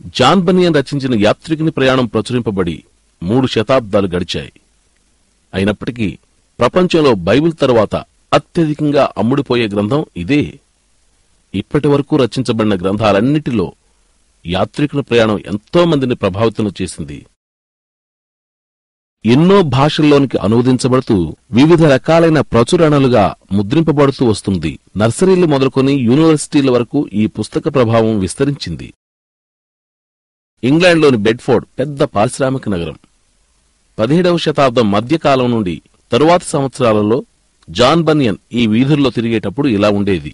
John బనియన్ రచించిన యాత్రికుని ప్రయాణం ప్రచురింపబడి మూడు శతాబ్దాలు గడిచాయి అయినప్పటికీ ప్రపంచంలో బైబిల్ తరువాత అత్యధికంగా అమ్ముడుపోయే గ్రంథం ఇదే ఇప్పటి వరకు రచించబడిన గ్రంథాలన్నిటిలో యాత్రికుని ప్రయాణం ఎంతో మందిని ప్రభావితం చేసింది ఎన్నో భాషల్లోనికి అనువదించబడుతూ వివిధ రకాలైన ప్రచురణలుగా ముద్రింపబడుతూ వస్తుంది నర్సరీలు మొదలుకొని యూనివర్సిటీల వరకు ఈ పుస్తక ప్రభావం విస్తరించింది ఇంగ్లాండ్లోని బెడ్ఫోర్డ్ పెద్ద పారిశ్రామిక నగరం పదిహేడవ శతాబ్దం మధ్యకాలం నుండి తరువాతి సంవత్సరాలలో జాన్ బనియన్ ఈ వీధుల్లో తిరిగేటప్పుడు ఇలా ఉండేది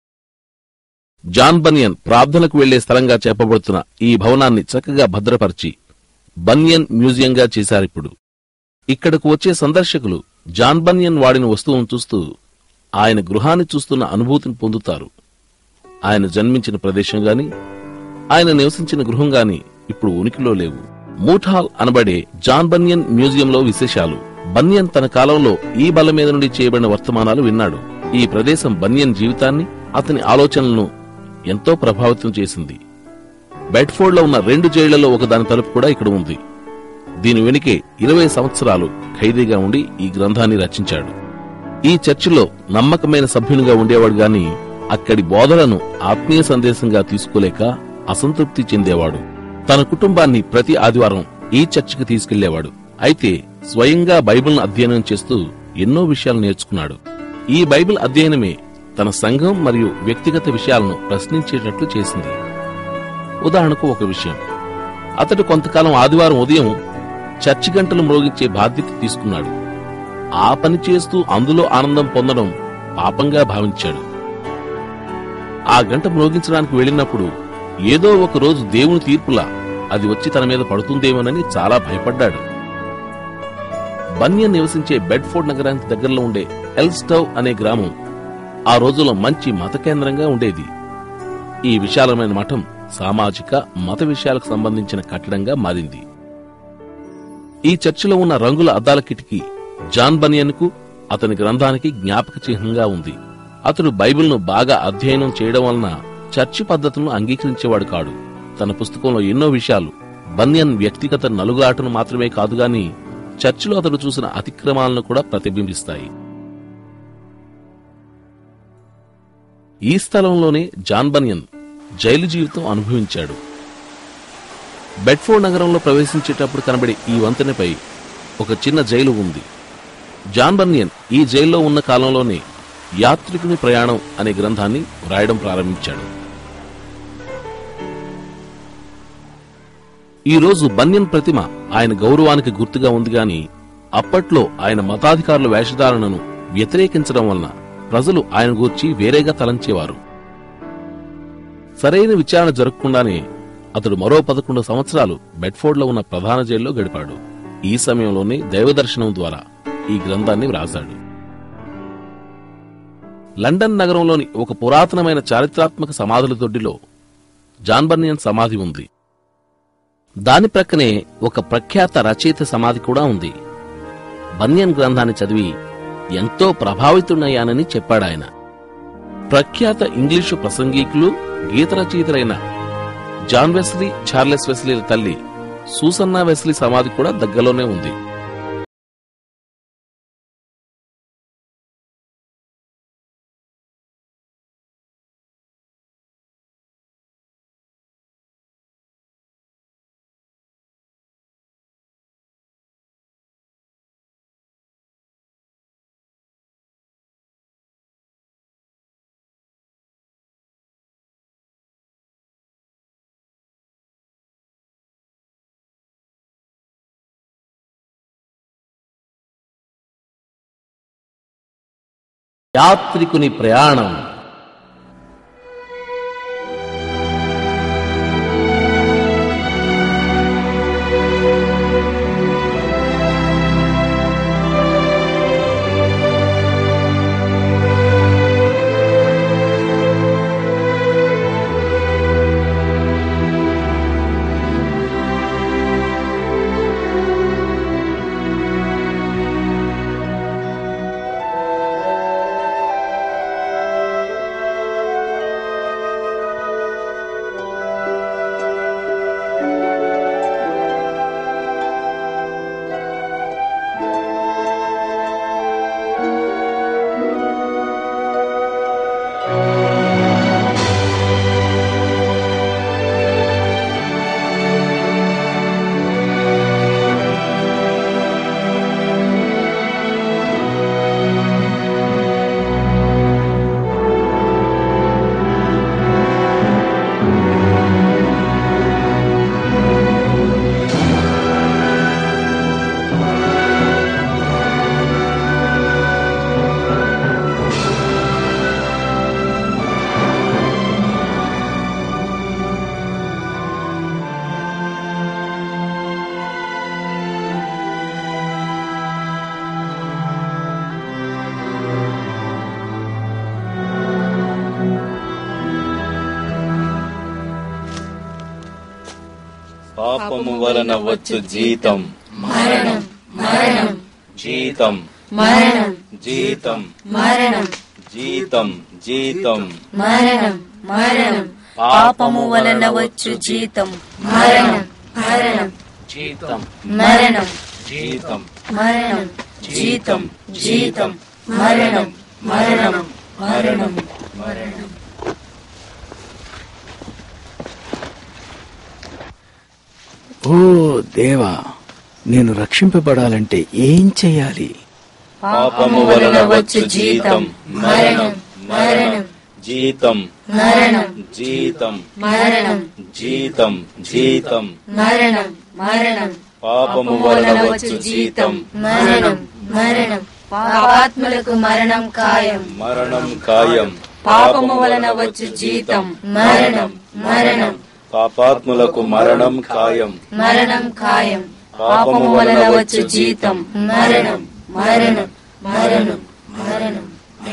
జాన్ బనియన్ ప్రార్థనకు వెళ్లే స్థలంగా చెప్పబడుతున్న ఈ భవనాన్ని చక్కగా భద్రపరిచి బనియన్ మ్యూజియంగా చేశారిప్పుడు ఇక్కడకు వచ్చే సందర్శకులు జాన్ బనియన్ వాడిన వస్తువును చూస్తూ ఆయన గృహాన్ని చూస్తున్న అనుభూతిని పొందుతారు ఆయన జన్మించిన ప్రదేశం గాని ఆయన నివసించిన గృహం గాని ఇప్పుడు ఉనికిలో లేవు మూఠాల్ అనబడే జాన్ బనియన్ మ్యూజియంలో విశేషాలు బనియన్ తన కాలంలో ఈ బల్ల మీద నుండి చేయబడిన వర్తమానాలు విన్నాడు ఈ ప్రదేశం బనియన్ జీవితాన్ని అతని ఆలోచనలను ఎంతో ప్రభావితం చేసింది బెడ్ఫోర్డ్ లో ఉన్న రెండు జైళ్లలో ఒకదాని తలుపు కూడా ఇక్కడ ఉంది దీని వెనుకే ఇరవై సంవత్సరాలు ఖైదీగా ఉండి ఈ గ్రంథాన్ని రచించాడు ఈ చర్చిలో నమ్మకమైన సభ్యునిగా ఉండేవాడు గాని అక్కడి బోధలను ఆత్మీయ సందేశంగా తీసుకోలేక అసంతృప్తి చెందేవాడు తన కుటుంబాన్ని ప్రతి ఆదివారం ఈ చర్చికి తీసుకెళ్లేవాడు అయితే స్వయంగా బైబిల్ను అధ్యయనం చేస్తూ ఎన్నో విషయాలు నేర్చుకున్నాడు ఈ బైబిల్ అధ్యయనమే తన సంఘం మరియు వ్యక్తిగత విషయాలను ప్రశ్నించేటట్లు చేసింది ఉదాహరణకు ఒక విషయం అతడు కొంతకాలం ఆదివారం ఉదయం చర్చి గంటలు మ్రోగించే బాధ్యత తీసుకున్నాడు ఆ పని చేస్తూ అందులో ఆనందం పొందడం పాపంగా భావించాడు ఆ గంట మ్రోగించడానికి వెళ్ళినప్పుడు ఏదో ఒక రోజు దేవుని తీర్పులా అది వచ్చి తన మీద పడుతుందేమోనని చాలా భయపడ్డాడు బన్యన్ నివసించే బెడ్ఫోర్డ్ నగరానికి దగ్గరలో ఉండే ఎల్స్టవ్ అనే గ్రామం ఆ రోజుల్లో మంచి మత కేంద్రంగా ఉండేది ఈ విశాలమైన మఠం సామాజిక మత విషయాలకు సంబంధించిన కట్టడంగా మారింది ఈ చర్చిలో ఉన్న రంగుల అద్దాల కిటికీ జాన్ బనియన్కు అతని గ్రంథానికి జ్ఞాపక చిహ్నంగా ఉంది అతడు బైబిల్ను బాగా అధ్యయనం చేయడం వలన చర్చి పద్ధతులను అంగీకరించేవాడు కాడు తన పుస్తకంలో ఎన్నో విషయాలు బన్యన్ వ్యక్తిగత నలుగులాటను మాత్రమే కాదుగాని చర్చిలో అతడు చూసిన అతిక్రమాలను కూడా ప్రతిబింబిస్తాయి ఈ స్థలంలోనే జాన్ బనియన్ జైలు జీవితం అనుభవించాడు బెడ్ఫోర్డ్ నగరంలో ప్రవేశించేటప్పుడు కనబడే ఈ వంతెనపై ఒక చిన్న జైలు ఉంది జాన్ బర్నియన్ ఈ జైల్లో ఉన్న కాలంలోనే యాత్రికుని ప్రయాణం అనే గ్రంథాన్ని వ్రాయడం ప్రారంభించాడు ఈ రోజు బన్యన్ ప్రతిమ ఆయన గౌరవానికి గుర్తుగా ఉంది గాని అప్పట్లో ఆయన మతాధికారుల వేషధారణను వ్యతిరేకించడం వలన ప్రజలు ఆయన గూర్చి వేరేగా తలంచేవారు సరైన విచారణ జరగకుండానే అతడు మరో పదకొండు సంవత్సరాలు బెడ్ఫోర్డ్లో ఉన్న ప్రధాన జైల్లో గడిపాడు ఈ సమయంలోనే దైవదర్శనం ద్వారా ఈ గ్రంథాన్ని వ్రాసాడు లండన్ నగరంలోని ఒక పురాతనమైన చారిత్రాత్మక సమాధుల దొడ్డిలో జాన్ బర్నియన్ సమాధి ఉంది దాని ప్రక్కనే ఒక ప్రఖ్యాత రచయిత సమాధి కూడా ఉంది బన్యన్ గ్రంథాన్ని చదివి ఎంతో ప్రభావితుడయ్యానని చెప్పాడాయన ప్రఖ్యాత ఇంగ్లీషు ప్రసంగీకులు గీత రచయితలైన జాన్ వెస్లీ చార్లెస్ వెస్లీల తల్లి సూసన్నా వెస్లీ సమాధి కూడా దగ్గరలోనే ఉంది యాత్రికుని ప్రయాణం పాపము వలన వచ్చు జీతం మరణం మరణం జీతం మరణం జీతం మరణం జీతం జీతం మరణం మరణం పాపము వలన వచ్చు జీతం మరణం మరణం జీతం మరణం జీతం మరణం జీతం జీతం మరణం మరణం మరణం మరణం ఓ దేవా నేను రక్షింపబడాలంటే ఏం చెయ్యాలి పాపము వలన వచ్చు జీతం మరణం మరణం జీతం మరణం జీతం మరణం జీతం జీతం మరణం మరణం పాపము వలన వచ్చు జీతం మరణం మరణం పాపాత్ములకు మరణం ఖాయం మరణం ఖాయం పాపము వలన వచ్చు జీతం మరణం మరణం పాపాత్ములకు మరణం ఖాయం మరణం ఖాయం పాపము వలన వచ్చు జీతం మరణం మరణం మరణం మరణం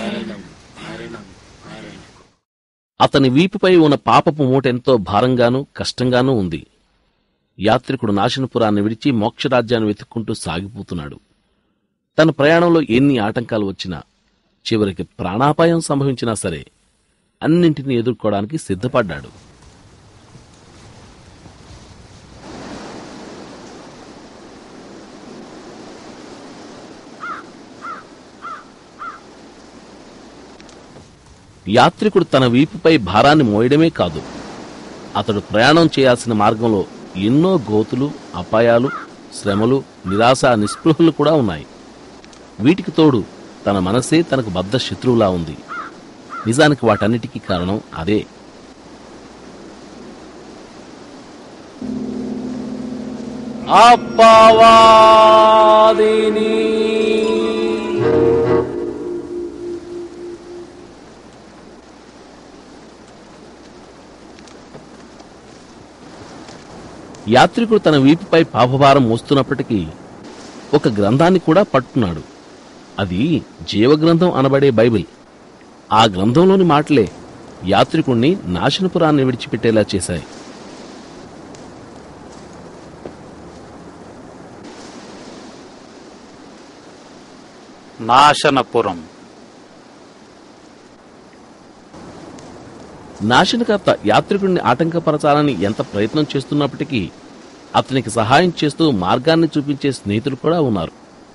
అతని వీపుపై ఉన్న పాపపు మూట ఎంతో భారంగానూ కష్టంగానూ ఉంది యాత్రికుడు నాశనపురాన్ని విడిచి మోక్షరాజ్యాన్ని వెతుక్కుంటూ సాగిపోతున్నాడు తన ప్రయాణంలో ఎన్ని ఆటంకాలు వచ్చినా చివరికి ప్రాణాపాయం సంభవించినా సరే అన్నింటినీ ఎదుర్కోవడానికి సిద్ధపడ్డాడు యాత్రికుడు తన వీపుపై భారాన్ని మోయడమే కాదు అతడు ప్రయాణం చేయాల్సిన మార్గంలో ఎన్నో గోతులు అపాయాలు శ్రమలు నిరాశ నిస్పృహలు కూడా ఉన్నాయి వీటికి తోడు తన మనసే తనకు బద్ధ శత్రువులా ఉంది నిజానికి వాటన్నిటికీ కారణం అదే అప్పవాదిని యాత్రికుడు తన వీపుపై పాపభారం మోస్తున్నప్పటికీ ఒక గ్రంథాన్ని కూడా పట్టుకున్నాడు అది జీవగ్రంథం అనబడే బైబిల్ ఆ గ్రంథంలోని మాటలే యాత్రికుణ్ణి నాశనపురాన్ని విడిచిపెట్టేలా చేశాయి నాశనపురం నాశనకర్త యాత్రికుడిని ఆటంకపరచాలని ఎంత ప్రయత్నం చేస్తున్నప్పటికీ అతనికి సహాయం చేస్తూ మార్గాన్ని చూపించే స్నేహితులు కూడా ఉన్నారు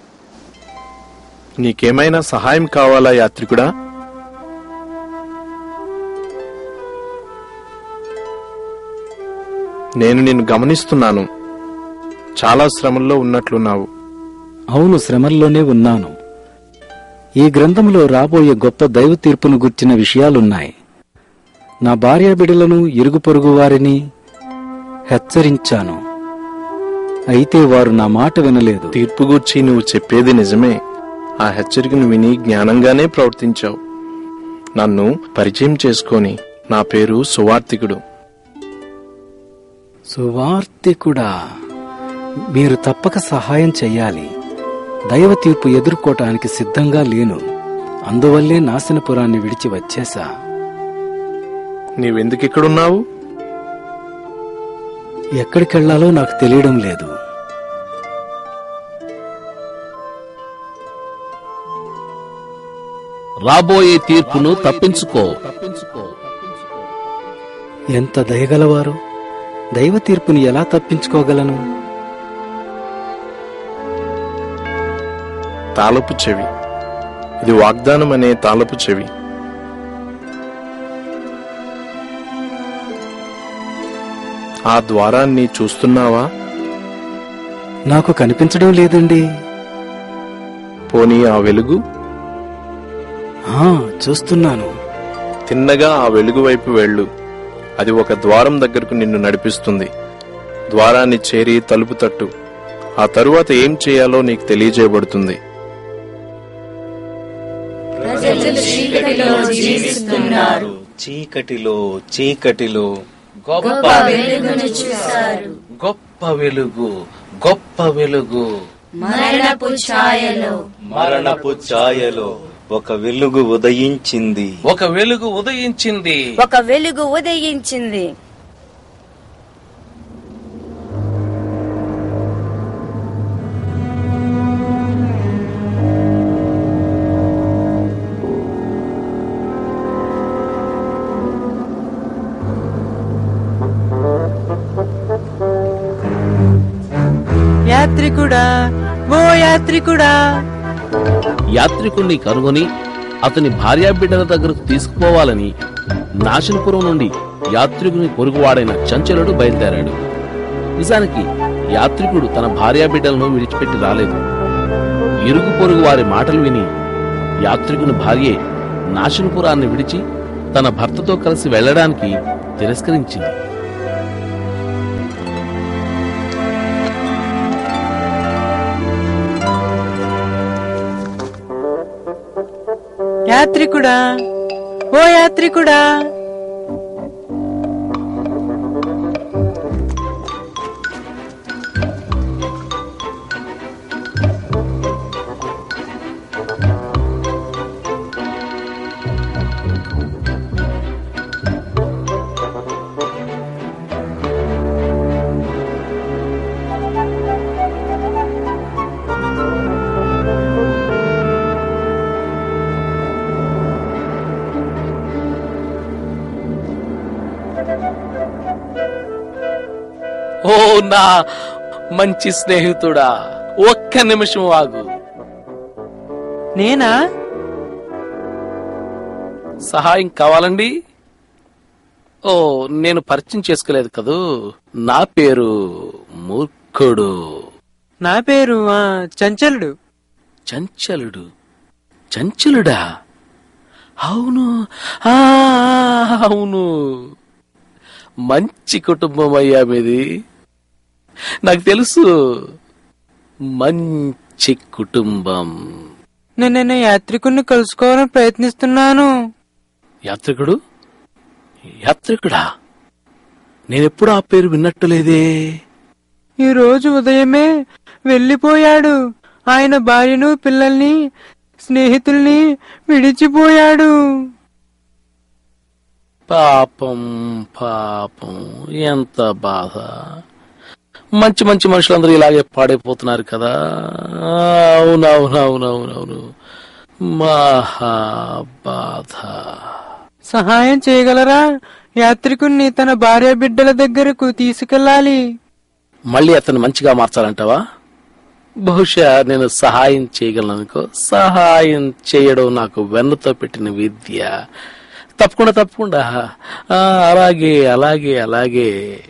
నీకేమైనా సహాయం కావాలా యాత్రికుడా నేను నిన్ను గమనిస్తున్నాను చాలా శ్రమల్లో ఉన్నట్లున్నావు అవును శ్రమల్లోనే ఉన్నాను ఈ గ్రంథంలో రాబోయే గొప్ప దైవ తీర్పును గుర్చిన విషయాలున్నాయి నా భార్య బిడ్డలను ఇరుగు పొరుగు వారిని హెచ్చరించాను అయితే వారు నా మాట వినలేదు తీర్పు గూర్చి నువ్వు చెప్పేది నిజమే ఆ హెచ్చరికను విని జ్ఞానంగానే ప్రవర్తించావు నన్ను పరిచయం చేసుకొని నా పేరు సువార్తికుడు సువార్తికుడా మీరు తప్పక సహాయం చెయ్యాలి దైవ తీర్పు ఎదుర్కోటానికి సిద్ధంగా లేను అందువల్లే నాశనపురాన్ని విడిచి వచ్చేశా నీవెందుకిక్కడున్నావు ఎక్కడికెళ్లాలో నాకు తెలియడం లేదు రాబోయే తీర్పును తప్పించుకో ఎంత దయగలవారు దైవ తీర్పుని ఎలా తప్పించుకోగలను తాళపు చెవి ఇది వాగ్దానం అనే తాళపు చెవి ఆ ద్వారాన్ని చూస్తున్నావా నాకు కనిపించడం లేదండి పోనీ ఆ వెలుగు ఆ చూస్తున్నాను తిన్నగా ఆ వెలుగు వైపు వెళ్ళు అది ఒక ద్వారం దగ్గరకు నిన్ను నడిపిస్తుంది ద్వారాన్ని చేరి తలుపు తట్టు ఆ తరువాత ఏం చేయాలో నీకు తెలియజేయబడుతుంది ప్రజలు చీకటిలో జీవిస్తున్నారు చీకటిలో చీకటిలో గొప్ప వెలుగును చూశారు గొప్ప వెలుగు గొప్ప వెలుగు మరణపు ఛాయలో మరణపు ఛాయలో ఒక వెలుగు ఉదయించింది ఒక వెలుగు ఉదయించింది ఒక వెలుగు ఉదయించింది యాత్రికుడా ఓ యాత్రికుడా యాత్రికుణ్ణి కనుగొని అతని భార్యాబిడ్డల దగ్గరకు తీసుకుపోవాలని నాశనపురం నుండి యాత్రికుని పొరుగువాడైన చంచలుడు బయలుదేరాడు నిజానికి యాత్రికుడు తన భార్యాబిడ్డలను విడిచిపెట్టి రాలేదు ఇరుగు పొరుగు వారి మాటలు విని యాత్రికుని భార్యే నాశనపురాన్ని విడిచి తన భర్తతో కలిసి వెళ్ళడానికి తిరస్కరించింది యాత్రికుడా ఓ యాత్రికుడా ఓ నా మంచి స్నేహితుడా ఒక్క నిమిషం ఆగు నేనా సహాయం కావాలండి ఓ నేను పరిచయం చేసుకోలేదు కదూ నా పేరు మూర్ఖుడు నా పేరు ఆ, చంచలుడు చంచలుడు చంచలుడా అవును ఆ అవును మంచి కుటుంబం అయ్యా మీది నాకు తెలుసు మంచి కుటుంబం నేను నిన్న యాత్రికుణ్ణి కలుసుకోవాలని ప్రయత్నిస్తున్నాను యాత్రికుడు యాత్రికుడా నేనెప్పుడు ఆ పేరు విన్నట్టు లేదే ఈ రోజు ఉదయమే వెళ్ళిపోయాడు ఆయన భార్యను పిల్లల్ని స్నేహితుల్ని విడిచిపోయాడు పాపం పాపం ఎంత బాధ మంచి మంచి మనుషులందరూ ఇలాగే పాడైపోతున్నారు కదా అవునవునవునవునవును మహా బాధ సహాయం చేయగలరా యాత్రికుణ్ణి తన భార్య బిడ్డల దగ్గరకు తీసుకెళ్ళాలి మళ్ళీ అతను మంచిగా మార్చాలంటావా బహుశా నేను సహాయం చేయగలను అనుకో సహాయం చేయడం నాకు వెన్నతో పెట్టిన విద్య తప్పకుండా తప్పకుండా ఆ, అలాగే అలాగే అలాగే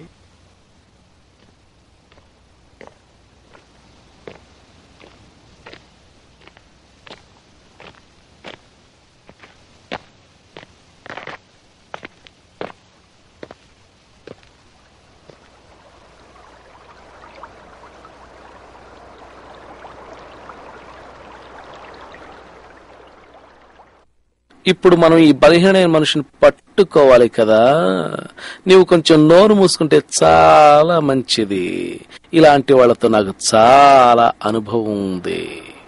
ఇప్పుడు మనం ఈ బలహీనమైన మనిషిని పట్టుకోవాలి కదా నీవు కొంచెం నోరు మూసుకుంటే చాలా మంచిది ఇలాంటి వాళ్ళతో నాకు చాలా అనుభవం ఉంది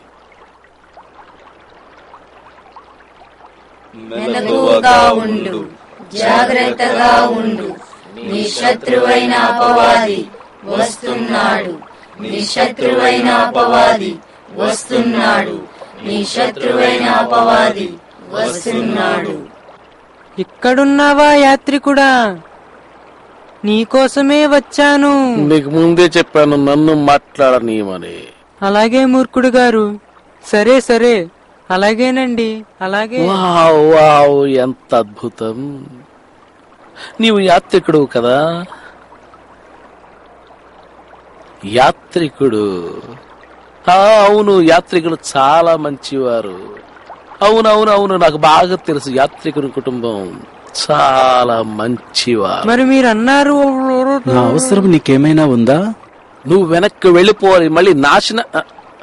మెలకువగా ఉండు జాగ్రత్తగా ఉండు నీ శత్రువైన అపవాది వస్తున్నాడు నీ శత్రువైన అపవాది వస్తున్నాడు నీ శత్రువైన అపవాది వస్తున్నాడు ఇక్కడున్నావా యాత్రికుడా నీకోసమే వచ్చాను నీకు ముందే చెప్పాను నన్ను మాట్లాడనీయమని అలాగే మూర్ఖుడు గారు సరే సరే అలాగేనండి అలాగే వావ్ వావ్ ఎంత అద్భుతం నీవు యాత్రికుడు కదా యాత్రికుడు ఆ, అవును యాత్రికులు చాలా మంచివారు అవును అవును అవును నాకు బాగా తెలుసు యాత్రికుని కుటుంబం చాలా మంచివారు మరి మీరు అన్నారు నా అవసరం నీకేమైనా ఉందా నువ్వు వెనక్కి వెళ్ళిపోవాలి మళ్ళీ నాశన ఆ.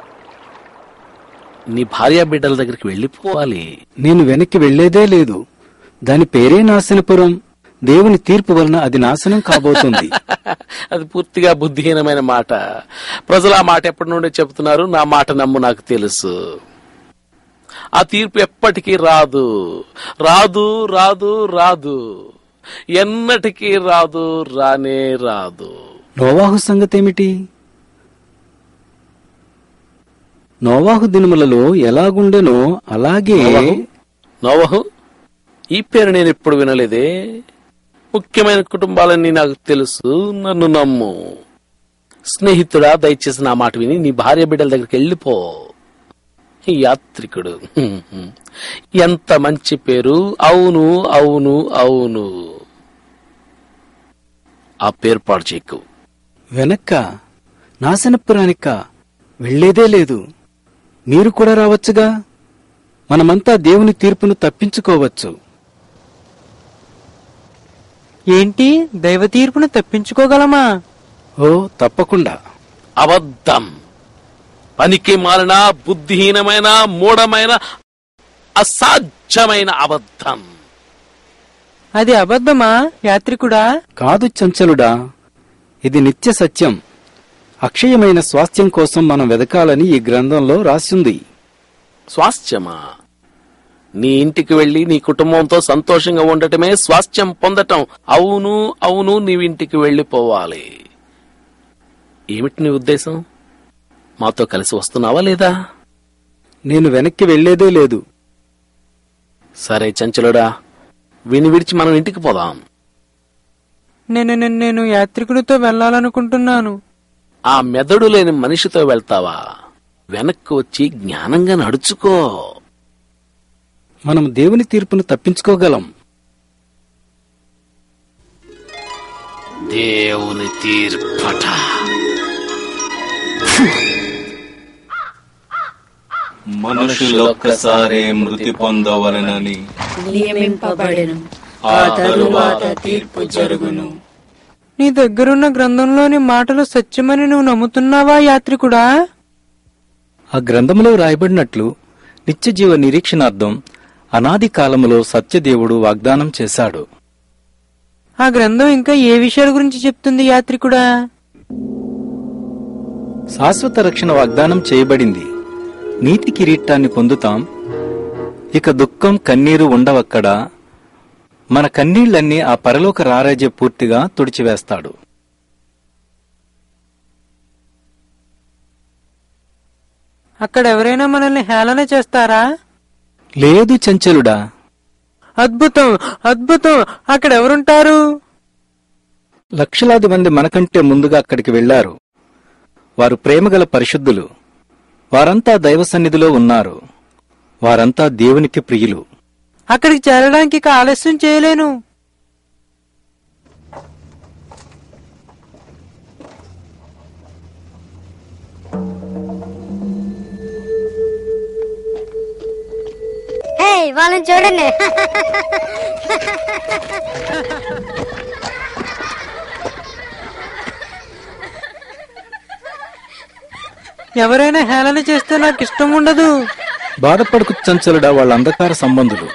నీ భార్యా బిడ్డల దగ్గరికి వెళ్ళిపోవాలి నేను వెనక్కి వెళ్లేదే లేదు దాని పేరే నాశనపురం దేవుని తీర్పు వలన అది నాశనం కాబోతుంది అది పూర్తిగా బుద్ధిహీనమైన మాట ప్రజలు ఆ మాట ఎప్పటి నుండి చెబుతున్నారు నా మాట నమ్ము నాకు తెలుసు ఆ తీర్పు ఎప్పటికీ రాదు రాదు రాదు రాదు ఎన్నటికీ రాదు రానే రాదు నోవాహు సంగతేమిటి నోవాహు దినములలో ఎలాగుండెనో అలాగే నోవహు? నోవహు ఈ పేరు నేను ఎప్పుడు వినలేదే ముఖ్యమైన కుటుంబాలన్నీ నాకు తెలుసు నన్ను నమ్ము స్నేహితుడా దయచేసి నా మాట విని నీ భార్య బిడ్డల దగ్గరికి వెళ్ళిపో ఈ యాత్రికుడు హ్మ్, హ్మ్. ఎంత మంచి పేరు అవును అవును అవును ఆ పేరు పాడు చేయకు వెనక్క నాశనపురానిక వెళ్లేదే లేదు మీరు కూడా రావచ్చుగా మనమంతా దేవుని తీర్పును తప్పించుకోవచ్చు ఏంటి దైవ తీర్పును తప్పించుకోగలమా ఓ తప్పకుండా అబద్ధం పనికి మాలిన బుద్ధిహీనమైన మూఢమైన అసాధ్యమైన అబద్ధం అది అబద్ధమా యాత్రికుడా కాదు చంచలుడా ఇది నిత్య సత్యం అక్షయమైన స్వాస్థ్యం కోసం మనం వెదకాలని ఈ గ్రంథంలో రాసింది స్వాస్థ్యమా నీ ఇంటికి వెళ్లి నీ కుటుంబంతో సంతోషంగా ఉండటమే స్వాస్థ్యం పొందటం అవును అవును నీవింటికి వెళ్ళిపోవాలి ఏమిటి నీ ఉద్దేశం మాతో కలిసి వస్తున్నావా లేదా నేను వెనక్కి వెళ్లేదే లేదు సరే చంచలుడా విని విడిచి మనం ఇంటికి పోదాం నేను నేను- నేను యాత్రికుడితో వెళ్ళాలనుకుంటున్నాను ఆ మెదడు లేని మనిషితో వెళ్తావా వెనక్కి వచ్చి జ్ఞానంగా నడుచుకో మనం దేవుని తీర్పును తప్పించుకోగలం దేవుని తీర్పట మనుషులొక్కసారే మృతి పొందవలనని నియమింపబడెను ఆ తరువాత తీర్పు జరుగును నీ దగ్గరున్న గ్రంథంలోని మాటలు సత్యమని నువ్వు నమ్ముతున్నావా యాత్రికుడా ఆ గ్రంథములో రాయబడినట్లు నిత్యజీవ నిరీక్షణార్థం అనాది కాలములో సత్యదేవుడు వాగ్దానం చేశాడు ఆ గ్రంథం ఇంకా ఏ విషయాల గురించి చెప్తుంది యాత్రికుడా శాశ్వత రక్షణ వాగ్దానం చేయబడింది నీతి కిరీటాన్ని పొందుతాం ఇక దుఃఖం కన్నీరు ఉండవక్కడ మన కన్నీళ్లన్నీ ఆ పరలోక రారాజ్య పూర్తిగా తుడిచివేస్తాడు అక్కడ ఎవరైనా మనల్ని హేళన చేస్తారా లేదు చంచలుడా అద్భుతం అద్భుతం అక్కడ ఎవరుంటారు లక్షలాది మంది మనకంటే ముందుగా అక్కడికి వెళ్లారు వారు ప్రేమగల పరిశుద్ధులు వారంతా దైవ సన్నిధిలో ఉన్నారు వారంతా దేవునికి ప్రియులు అక్కడికి చేరడానికి ఇక ఆలస్యం చేయలేను హే వాళ్ళని చూడండి ఎవరైనా హేళన చేస్తే నాకు ఇష్టం ఉండదు బాధపడకు చంచలుడా వాళ్ళ అంధకార సంబంధులు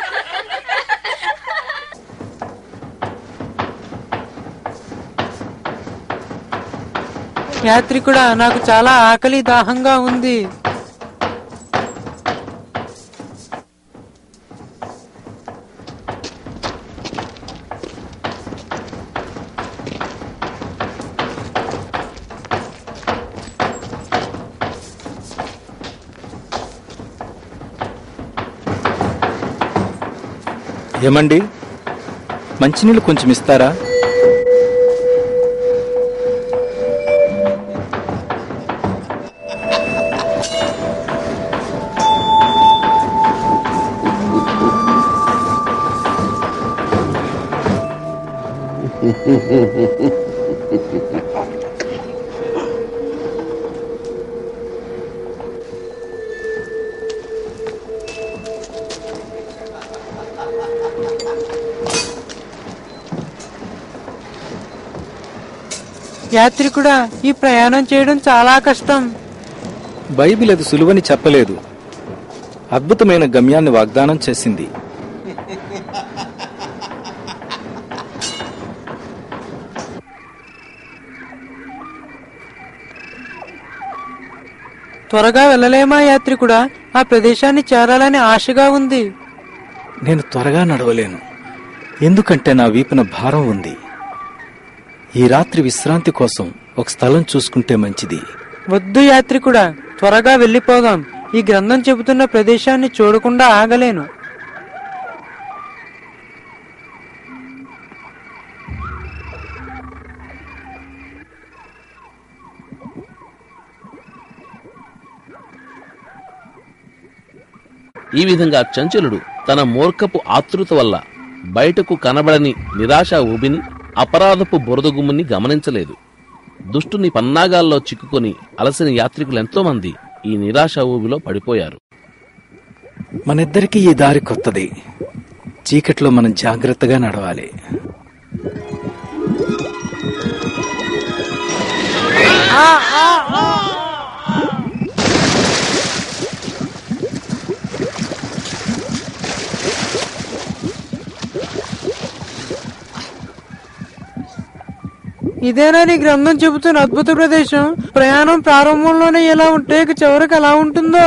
యాత్రికుడా నాకు చాలా ఆకలి దాహంగా ఉంది ఏమండి మంచినీళ్ళు కొంచెం ఇస్తారా యాత్రికుడా ఈ ప్రయాణం చేయడం చాలా కష్టం బైబిల్ అది సులువని చెప్పలేదు అద్భుతమైన గమ్యాన్ని వాగ్దానం చేసింది త్వరగా వెళ్ళలేమా యాత్రికుడా ఆ ప్రదేశాన్ని చేరాలని ఆశగా ఉంది నేను త్వరగా నడవలేను ఎందుకంటే నా వీపున భారం ఉంది ఈ రాత్రి విశ్రాంతి కోసం ఒక స్థలం చూసుకుంటే మంచిది వద్దు యాత్రికుడా త్వరగా వెళ్ళిపోదాం ఈ గ్రంథం చెబుతున్న ప్రదేశాన్ని చూడకుండా ఆగలేను ఈ విధంగా చంచలుడు తన మూర్ఖపు ఆతృత వల్ల బయటకు కనబడని నిరాశ ఊబిని అపరాధపు బురదగుమ్ముని గమనించలేదు దుష్టుని పన్నాగాల్లో చిక్కుకొని అలసిన యాత్రికులెంతో మంది ఈ నిరాశ ఊబిలో పడిపోయారు మనిద్దరికీ ఈ దారి కొత్తది చీకట్లో మనం జాగ్రత్తగా నడవాలి ఇదేనా నీ గ్రంథం చెబుతున్న అద్భుత ప్రదేశం ప్రయాణం ప్రారంభంలోనే ఎలా ఉంటే ఇక చివరికి ఎలా ఉంటుందో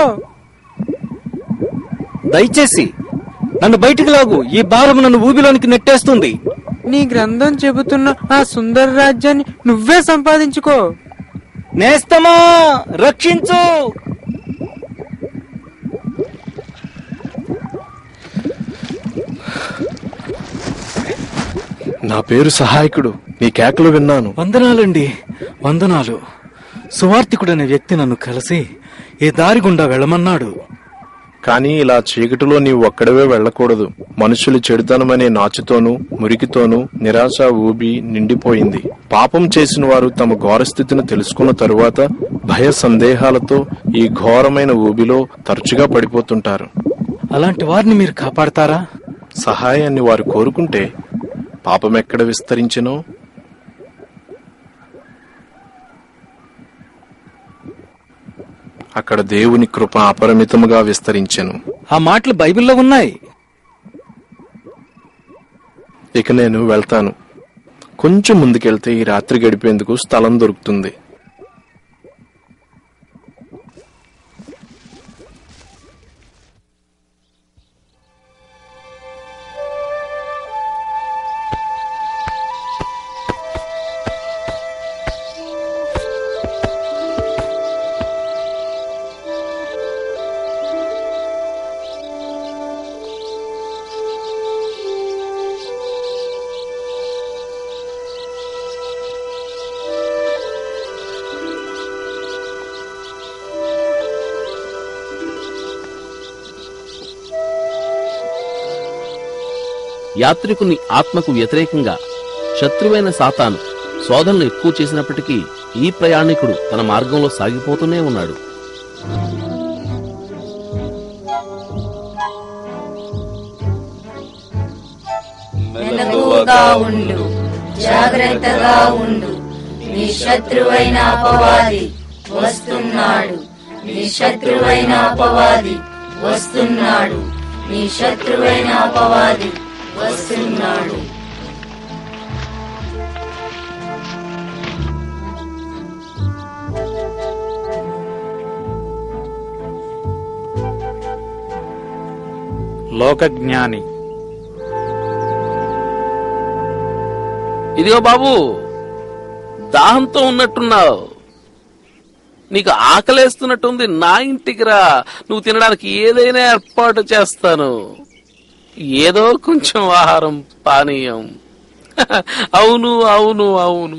దయచేసి నన్ను బయటికి లాగు ఈ భారం నన్ను ఊబిలోనికి నెట్టేస్తుంది నీ గ్రంథం చెబుతున్న ఆ సుందర రాజ్యాన్ని నువ్వే సంపాదించుకో నేస్తమా రక్షించు నా పేరు సహాయకుడు నీ కేకలు విన్నాను వందనాలండి వందనాలు సువార్తికుడనే వ్యక్తి నన్ను కలిసి ఈ దారి గుండా వెళ్ళమన్నాడు కానీ ఇలా చీకటిలో నీవు ఒక్కడవే వెళ్ళకూడదు మనుషులు చెడుతనమనే నాచుతోనూ మురికితోనూ నిరాశ ఊబి నిండిపోయింది పాపం చేసిన వారు తమ ఘోరస్థితిని తెలుసుకున్న తరువాత భయ సందేహాలతో ఈ ఘోరమైన ఊబిలో తరచుగా పడిపోతుంటారు అలాంటి వారిని మీరు కాపాడతారా సహాయాన్ని వారు కోరుకుంటే పాపమెక్కడ విస్తరించినో అక్కడ దేవుని కృప అపరిమితముగా విస్తరించెను ఆ మాటలు బైబిల్లో ఉన్నాయి ఇక నేను వెళ్తాను కొంచెం ముందుకెళ్తే ఈ రాత్రి గడిపేందుకు స్థలం దొరుకుతుంది యాత్రికుని ఆత్మకు వ్యతిరేకంగా శత్రువైన సాతాను శోధనలు ఎక్కువ చేసినప్పటికీ ఈ ప్రయాణికుడు తన మార్గంలో సాగిపోతూనే ఉన్నాడు మెలకువగా ఉండు జాగ్రత్తగా ఉండు నీ శత్రువైన అపవాది వస్తున్నాడు నీ శత్రువైన అపవాది వస్తున్నాడు నీ శత్రువైన అపవాది వస్తున్నాడు లోకజ్ఞాని ఇదిగో బాబు దాహంతో ఉన్నట్టున్నావు నీకు ఆకలేస్తున్నట్టుంది నా ఇంటికి రా నువ్వు తినడానికి ఏదైనా ఏర్పాటు చేస్తాను ఏదో కొంచెం ఆహారం పానీయం అవును అవును అవును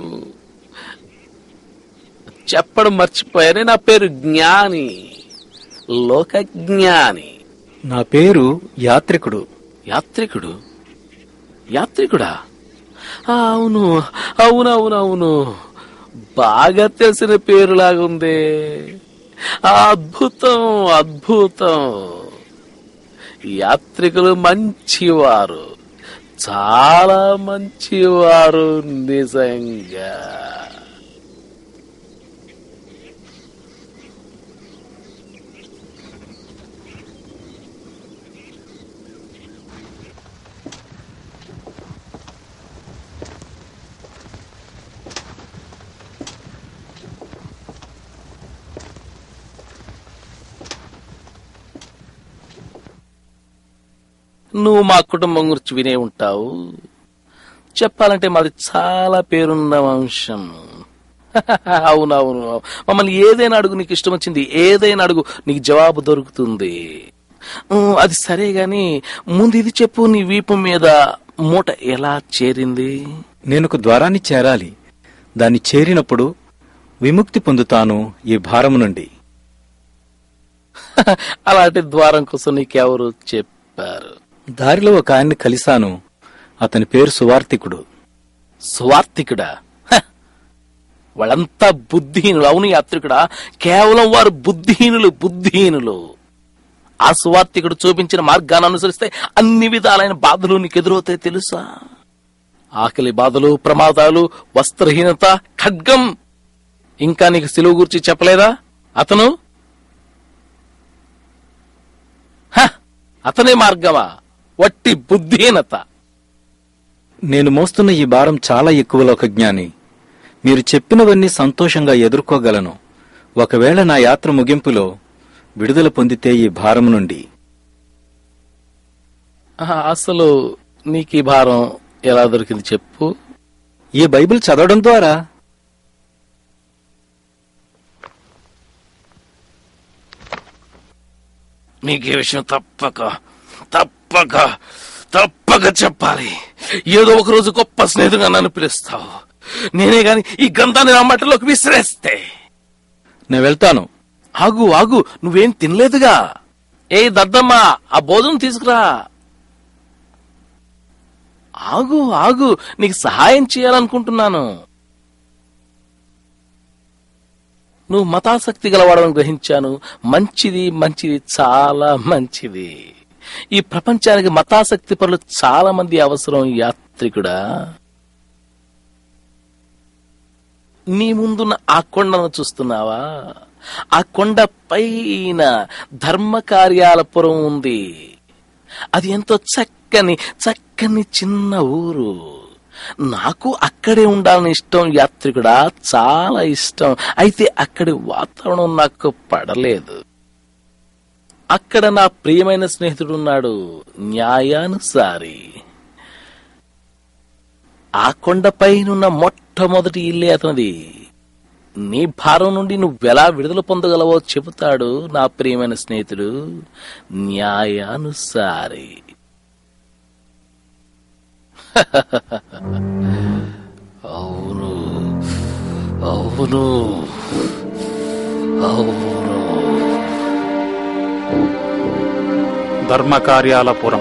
చెప్పడం మర్చిపోయానే నా పేరు జ్ఞాని లోక జ్ఞాని నా పేరు యాత్రికుడు యాత్రికుడు యాత్రికుడా ఆ, అవును అవును అవును అవును బాగా తెలిసిన పేరులాగుందే ఆ, అద్భుతం అద్భుతం యాత్రికులు మంచివారు చాలా మంచివారు నిజంగా నువ్వు మా కుటుంబం గురించి వినే ఉంటావు చెప్పాలంటే మాది చాలా పేరున్న వంశం అవునవును మమ్మల్ని ఏదైనా అడుగు నీకు ఇష్టం వచ్చింది ఏదైనా అడుగు నీకు జవాబు దొరుకుతుంది ఉమ్, అది సరే గాని ముందు ఇది చెప్పు నీ వీపు మీద మూట ఎలా చేరింది నేను ఒక ద్వారాన్ని చేరాలి దాన్ని చేరినప్పుడు విముక్తి పొందుతాను ఈ భారము నుండి అలాంటి ద్వారం కోసం నీకెవరు చెప్పారు దారిలో ఒక ఆయన్ని కలిశాను అతని పేరు సువార్తికుడు స్వార్థికుడా హ! వాళ్ళంతా బుద్ధిహీనులు అవును యాత్రికుడా కేవలం వారు బుద్ధిహీనులు బుద్ధిహీనులు ఆ సువార్థికుడు చూపించిన మార్గాన్ని అనుసరిస్తే అన్ని విధాలైన బాధలు నీకు ఎదురవుతాయి తెలుసా ఆకలి బాధలు ప్రమాదాలు వస్త్రహీనత ఖడ్గం ఇంకా నీకు సిలువు గురించి చెప్పలేదా అతను హ! అతనే మార్గమా వట్టి బుద్ధిహీనత నేను మోస్తున్న ఈ భారం చాలా ఎక్కువ లోక జ్ఞాని మీరు చెప్పినవన్నీ సంతోషంగా ఎదుర్కోగలను ఒకవేళ నా యాత్ర ముగింపులో విడుదల పొందితే ఈ భారం నుండి ఆహా, అసలు నీకు ఈ భారం ఎలా దొరికింది చెప్పు ఈ బైబిల్ చదవడం ద్వారా నీకు ఈ విషయం తప్పక తప్పక తప్పక చెప్పాలి ఏదో ఒక రోజు గొప్ప స్నేహితుగా నన్ను పిలుస్తావు నేనే గాని ఈ గంధాన్ని నా మట్టలోకి విసిరేస్తే నేను వెళ్తాను ఆగు ఆగు నువ్వేం తినలేదుగా ఏ దద్దమ్మా ఆ భోజనం తీసుకురా ఆగు ఆగు నీకు సహాయం చేయాలనుకుంటున్నాను నువ్వు మతాసక్తి గలవాడని గ్రహించాను మంచిది మంచిది చాలా మంచిది ఈ ప్రపంచానికి మతాసక్తి పరులు చాలా మంది అవసరం యాత్రికుడా నీ ముందున్న ఆ కొండను చూస్తున్నావా ఆ కొండ పైన ధర్మ కార్యాలపురం ఉంది అది ఎంతో చక్కని చక్కని చిన్న ఊరు నాకు అక్కడే ఉండాలని ఇష్టం యాత్రికుడా చాలా ఇష్టం అయితే అక్కడి వాతావరణం నాకు పడలేదు అక్కడ నా ప్రియమైన స్నేహితుడున్నాడు న్యాయానుసారి ఆ కొండపైనున్న మొట్టమొదటి ఇల్లే అతనిది నీ భారం నుండి నువ్వెలా విడుదల పొందగలవో చెబుతాడు నా ప్రియమైన స్నేహితుడు న్యాయానుసారి అవును అవును అవును ధర్మకార్యాలపురం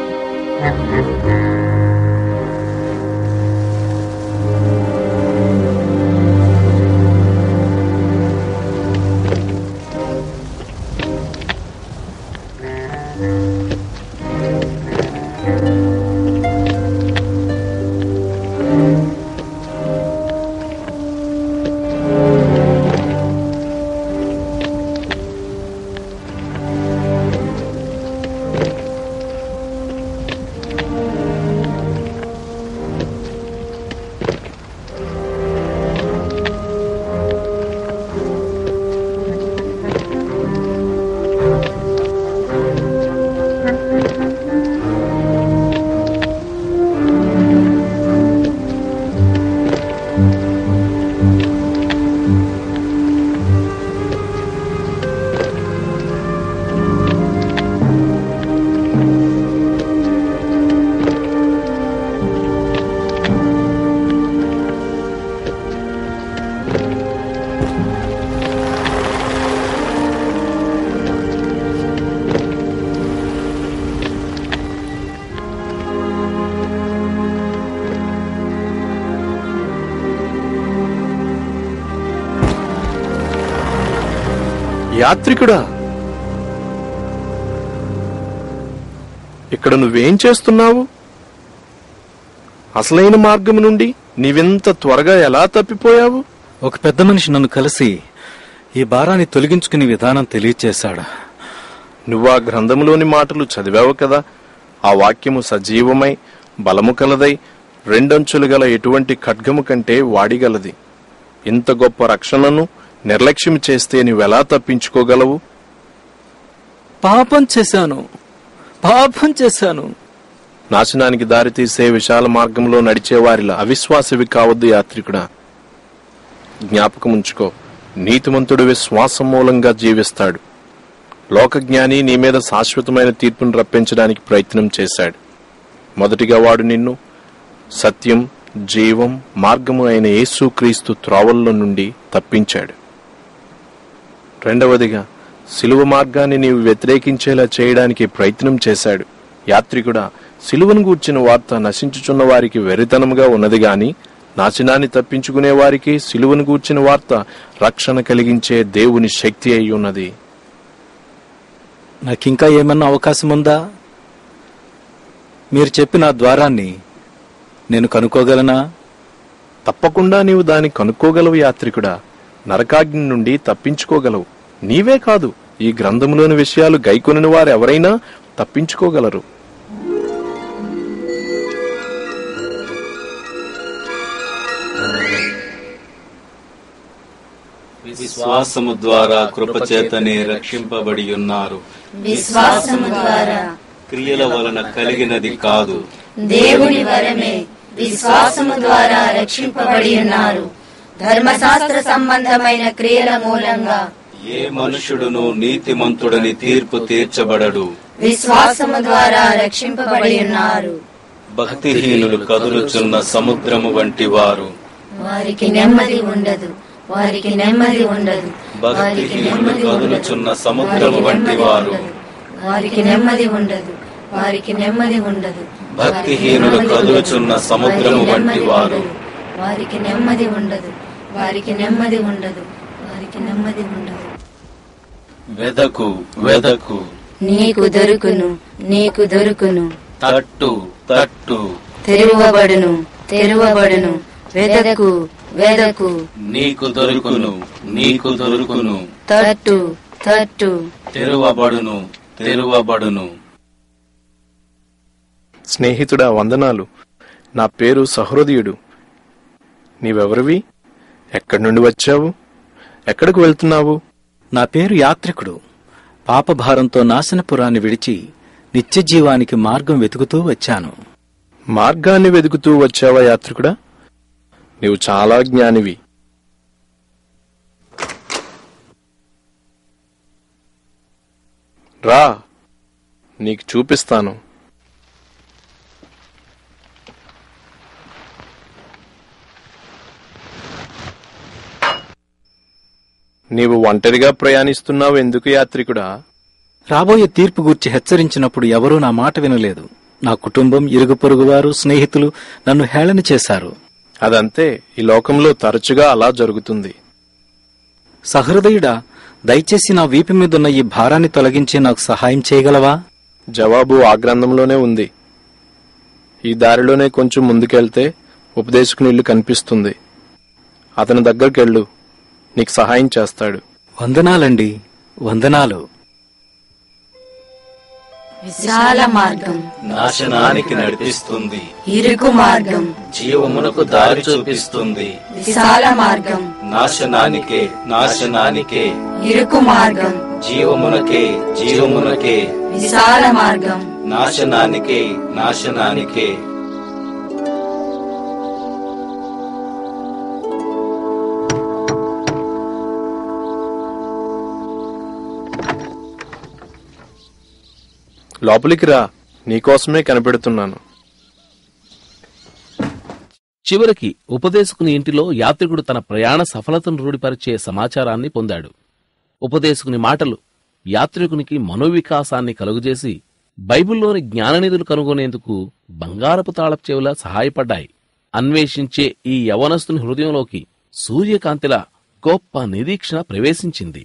యాత్రికుడా ఇక్కడ నువ్వేం చేస్తున్నావు అసలైన మార్గం నుండి నీవింత త్వరగా ఎలా తప్పిపోయావు ఒక పెద్ద మనిషి నన్ను కలిసి ఈ భారాన్ని తొలగించుకునే విధానం తెలియచేశాడు నువ్వు ఆ గ్రంథములోని మాటలు చదివావు కదా ఆ వాక్యము సజీవమై బలము కలదై రెండంచులు గల ఎటువంటి ఖడ్గము కంటే వాడిగలది ఇంత గొప్ప రక్షణను నిర్లక్ష్యం చేస్తే నువ్వెలా తప్పించుకోగలవు పాపం చేశాను పాపం చేశాను నాశనానికి దారితీసే విశాల మార్గంలో నడిచేవారిలా అవిశ్వాసవి కావద్దు యాత్రికుడా జ్ఞాపకముంచుకో నీతిమంతుడు విశ్వాసం మూలంగా జీవిస్తాడు లోకజ్ఞాని నీ మీద శాశ్వతమైన తీర్పును రప్పించడానికి ప్రయత్నం చేశాడు మొదటిగా వాడు నిన్ను సత్యం జీవం మార్గము అయిన యేసుక్రీస్తు త్రోవల్లో నుండి తప్పించాడు రెండవదిగా సిలువ మార్గాన్ని నీవు వ్యతిరేకించేలా చేయడానికి ప్రయత్నం చేశాడు యాత్రికుడా సిలువను గూర్చిన వార్త నశించుచున్న వారికి వెరితనముగా ఉన్నది గాని నాశనాన్ని తప్పించుకునే వారికి సిలువను గూర్చిన వార్త రక్షణ కలిగించే దేవుని శక్తి అయి ఉన్నది నాకింకా ఏమన్నా అవకాశం ఉందా మీరు చెప్పిన ఆ ద్వారాన్ని నేను కనుక్కోగలనా తప్పకుండా నీవు దాన్ని కనుక్కోగలవు యాత్రికుడా నరకాగ్ని నుండి తప్పించుకోగలవు నీవే కాదు ఈ గ్రంథంలోని విషయాలు గైకొనిన వారు ఎవరైనా తప్పించుకోగలరు విశ్వాసము ద్వారా కృపచేతనే రక్షింపబడి ఉన్నారు విశ్వాసము ద్వారా క్రియల వలన కలిగినది కాదు దేవుని వరమే విశ్వాసము ద్వారా రక్షింపబడి ఉన్నారు ధర్మశాస్త్ర సంబంధమైన క్రియల మూలంగా ఏ మనుషుడును నీతిమంతుడని తీర్పు తీర్చబడడు విశ్వాసము ద్వారా రక్షింపబడి ఉన్నారు భక్తిహీనులు కదులుచున్న సముద్రము వంటి వారు వారికి నెమ్మది ఉండదు వారికి నెమ్మది ఉండదు వారికి నెమ్మది కదులుచున్న ఉండదు సముద్రము వంటి వారు వారికి నెమ్మది ఉండదు వారికి నెమ్మది ఉండదు భక్తిహీనులు కదులుచున్న సముద్రము వంటి వారు వారికి నెమ్మది ఉండదు వారికి నెమ్మది ఉండదు వారికి నెమ్మది ఉండదు వెదకు వెదకు నీకు దొరుకును నీకు దొరుకును తట్టు తట్టు తెరువబడును తెరువబడును వెదకు వెదకు నీకు దొరుకును నీకు దొరుకును తట్టు తట్టు తెరువబడును తెరువబడును స్నేహితుడా వందనాలు నా పేరు సహృదయుడు నీవెవరివి ఎక్కడి నుండి వచ్చావు ఎక్కడికి వెళ్తున్నావు నా పేరు యాత్రికుడు పాపభారంతో నాశనపురాన్ని విడిచి నిత్య జీవానికి మార్గం వెతుకుతూ వచ్చాను మార్గాన్ని వెతుకుతూ వచ్చావా యాత్రికుడా నీవు చాలా జ్ఞానివి రా నీకు చూపిస్తాను నీవు ఒంటరిగా ప్రయాణిస్తున్నావు ఎందుకు యాత్రికుడా రాబోయే తీర్పు గూర్చి హెచ్చరించినప్పుడు ఎవరూ నా మాట వినలేదు నా కుటుంబం ఇరుగు పొరుగువారు స్నేహితులు నన్ను హేళన చేశారు అదంతే ఈ లోకంలో తరచుగా అలా జరుగుతుంది సహృదయుడా దయచేసి నా వీపు మీదున్న ఈ భారాన్ని తొలగించి నాకు సహాయం చేయగలవా జవాబు ఆ గ్రంథంలోనే ఉంది ఈ దారిలోనే కొంచెం ముందుకెళ్తే ఉపదేశకుని ఇల్లు కనిపిస్తుంది అతని దగ్గరికెళ్ళు నీకు సహాయం చేస్తాడు వందనాలండి వందనాలు విశాల మార్గం నాశనానికి నడిపిస్తుంది ఇరుకు మార్గం జీవమునకు దారి చూపిస్తుంది విశాల మార్గం నాశనానికే నాశనానికే ఇరుకు మార్గం జీవమునకే జీవమునకే విశాల మార్గం నాశనానికే నాశనానికే లోపలికి రా నీకోసమే కనిపెడుతున్నాను చివరికి ఉపదేశకుని ఇంటిలో యాత్రికుడు తన ప్రయాణ సఫలతను రూఢిపరిచే సమాచారాన్ని పొందాడు ఉపదేశకుని మాటలు యాత్రికునికి మనోవికాసాన్ని కలుగజేసి బైబిల్లోని జ్ఞాననిధులు కనుగొనేందుకు బంగారపు తాళపు చెవులా సహాయపడ్డాయి అన్వేషించే ఈ యవనస్తుని హృదయంలోకి సూర్యకాంతిలా గొప్ప నిరీక్షణ ప్రవేశించింది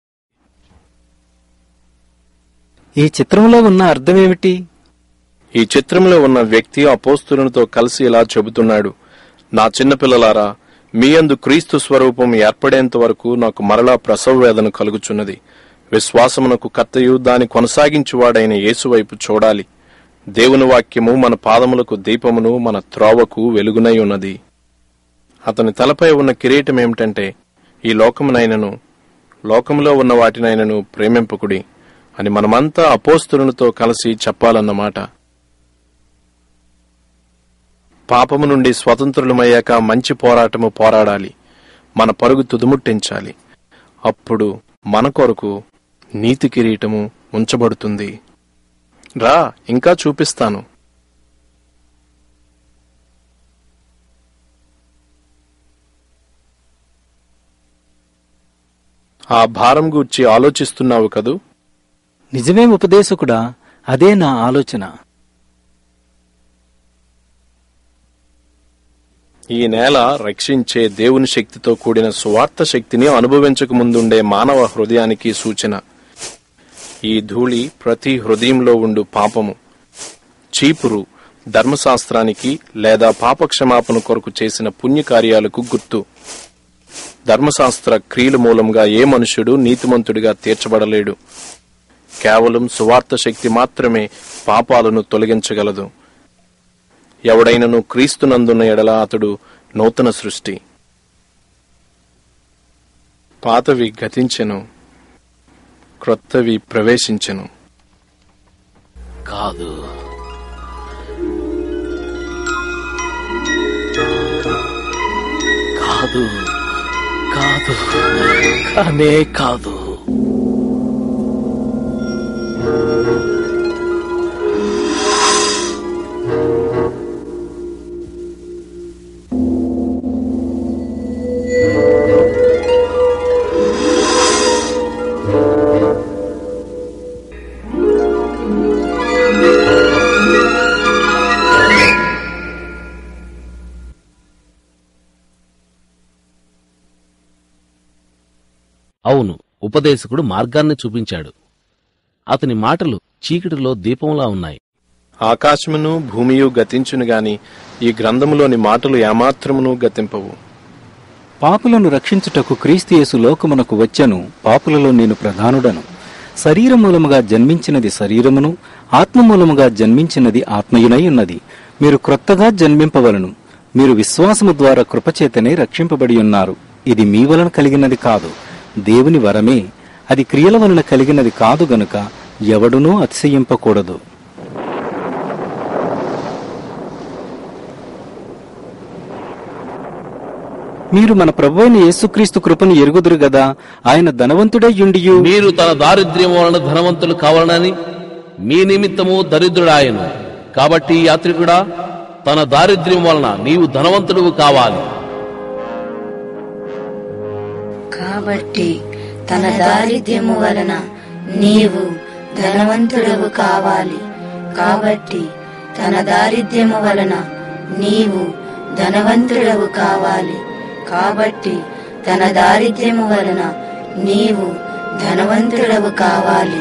ఈ చిత్రంలో ఉన్న అర్థమేమిటి ఈ చిత్రంలో ఉన్న వ్యక్తి అపోస్తులతో కలిసి ఇలా చెబుతున్నాడు నా చిన్నపిల్లలారా మీ యందు క్రీస్తు స్వరూపం ఏర్పడేంత వరకు నాకు మరలా ప్రసవ వేదన కలుగుచున్నది విశ్వాసమునకు కర్తయు దాని కొనసాగించువాడైన యేసువైపు చూడాలి దేవుని వాక్యము మన పాదములకు దీపమును మన త్రోవకు వెలుగునై ఉన్నది అతని తలపై ఉన్న కిరీటం ఏమిటంటే ఈ లోకమునైనను లోకములో ఉన్న వాటినైనను ప్రేమింపకుడి అని మనమంతా అపోస్తులతో కలిసి చెప్పాలన్నమాట పాపము నుండి స్వతంత్రులమయ్యాక మంచి పోరాటము పోరాడాలి మన పరుగు తుదుముట్టించాలి అప్పుడు మన కొరకు నీతి కిరీటము ఉంచబడుతుంది రా ఇంకా చూపిస్తాను ఆ భారం గూర్చి ఆలోచిస్తున్నావు కదూ నిజమే ఉపదేశకుడా అదే నా ఆలోచన ఈ నేల రక్షించే దేవుని శక్తితో కూడిన సువార్త శక్తిని అనుభవించక ముందుండే మానవ హృదయానికి సూచన ఈ ధూళి ప్రతి హృదయంలో ఉండు పాపము చీపురు ధర్మశాస్త్రానికి లేదా పాపక్షమాపణ కొరకు చేసిన పుణ్యకార్యాలకు గుర్తు ధర్మశాస్త్ర క్రియల మూలంగా ఏ మనుషుడు నీతిమంతుడిగా తీర్చబడలేడు కేవలం సువార్త శక్తి మాత్రమే పాపాలను తొలగించగలదు ఎవడైనను క్రీస్తునందున్న ఎడల అతడు నూతన సృష్టి పాతవి గతించెను క్రొత్తవి ప్రవేశించెను కాదు కాదు కాదు కానే కాదు అవును ఉపదేశకుడు మార్గాన్ని చూపించాడు అతని మాటలు చీకటిలో దీపంలా ఉన్నాయి ఆకాశమును భూమియు గతించును గాని ఈ గ్రంథములోని మాటలు ఏమాత్రమును గతింపవు పాపులను రక్షించుటకు క్రీస్తుయేసు లోకమునకు వచ్చెను పాపులలో నేను ప్రధానుడను శరీర మూలముగా జన్మించినది శరీరమును ఆత్మ మూలముగా జన్మించినది ఆత్మయునై ఉన్నది మీరు క్రొత్తగా జన్మింపవలను మీరు విశ్వాసము ద్వారా కృపచేతనే రక్షింపబడి ఉన్నారు ఇది మీ వలన కలిగినది కాదు దేవుని వరమే అది క్రియల వలన కలిగినది కాదు గనుక ఎవడునూ అతిశయింపకూడదు మీరు మన ప్రభువైన యేసుక్రీస్తు కృపను ఎరుగుదురు గదా ఆయన ధనవంతుడై యుండియు మీరు తన దారిద్ర్యం వలన ధనవంతులు కావాలనని మీ నిమిత్తము దరిద్రుడాయను కాబట్టి యాత్రికుడా తన దారిద్ర్యం వలన నీవు ధనవంతుడు కావాలి కాబట్టి తన దారిద్ర్యము వలన నీవు ధనవంతుడవు కావాలి కాబట్టి తన దారిద్ర్యము వలన నీవు ధనవంతుడవు కావాలి కాబట్టి తన దారిద్ర్యము వలన నీవు ధనవంతుడవు కావాలి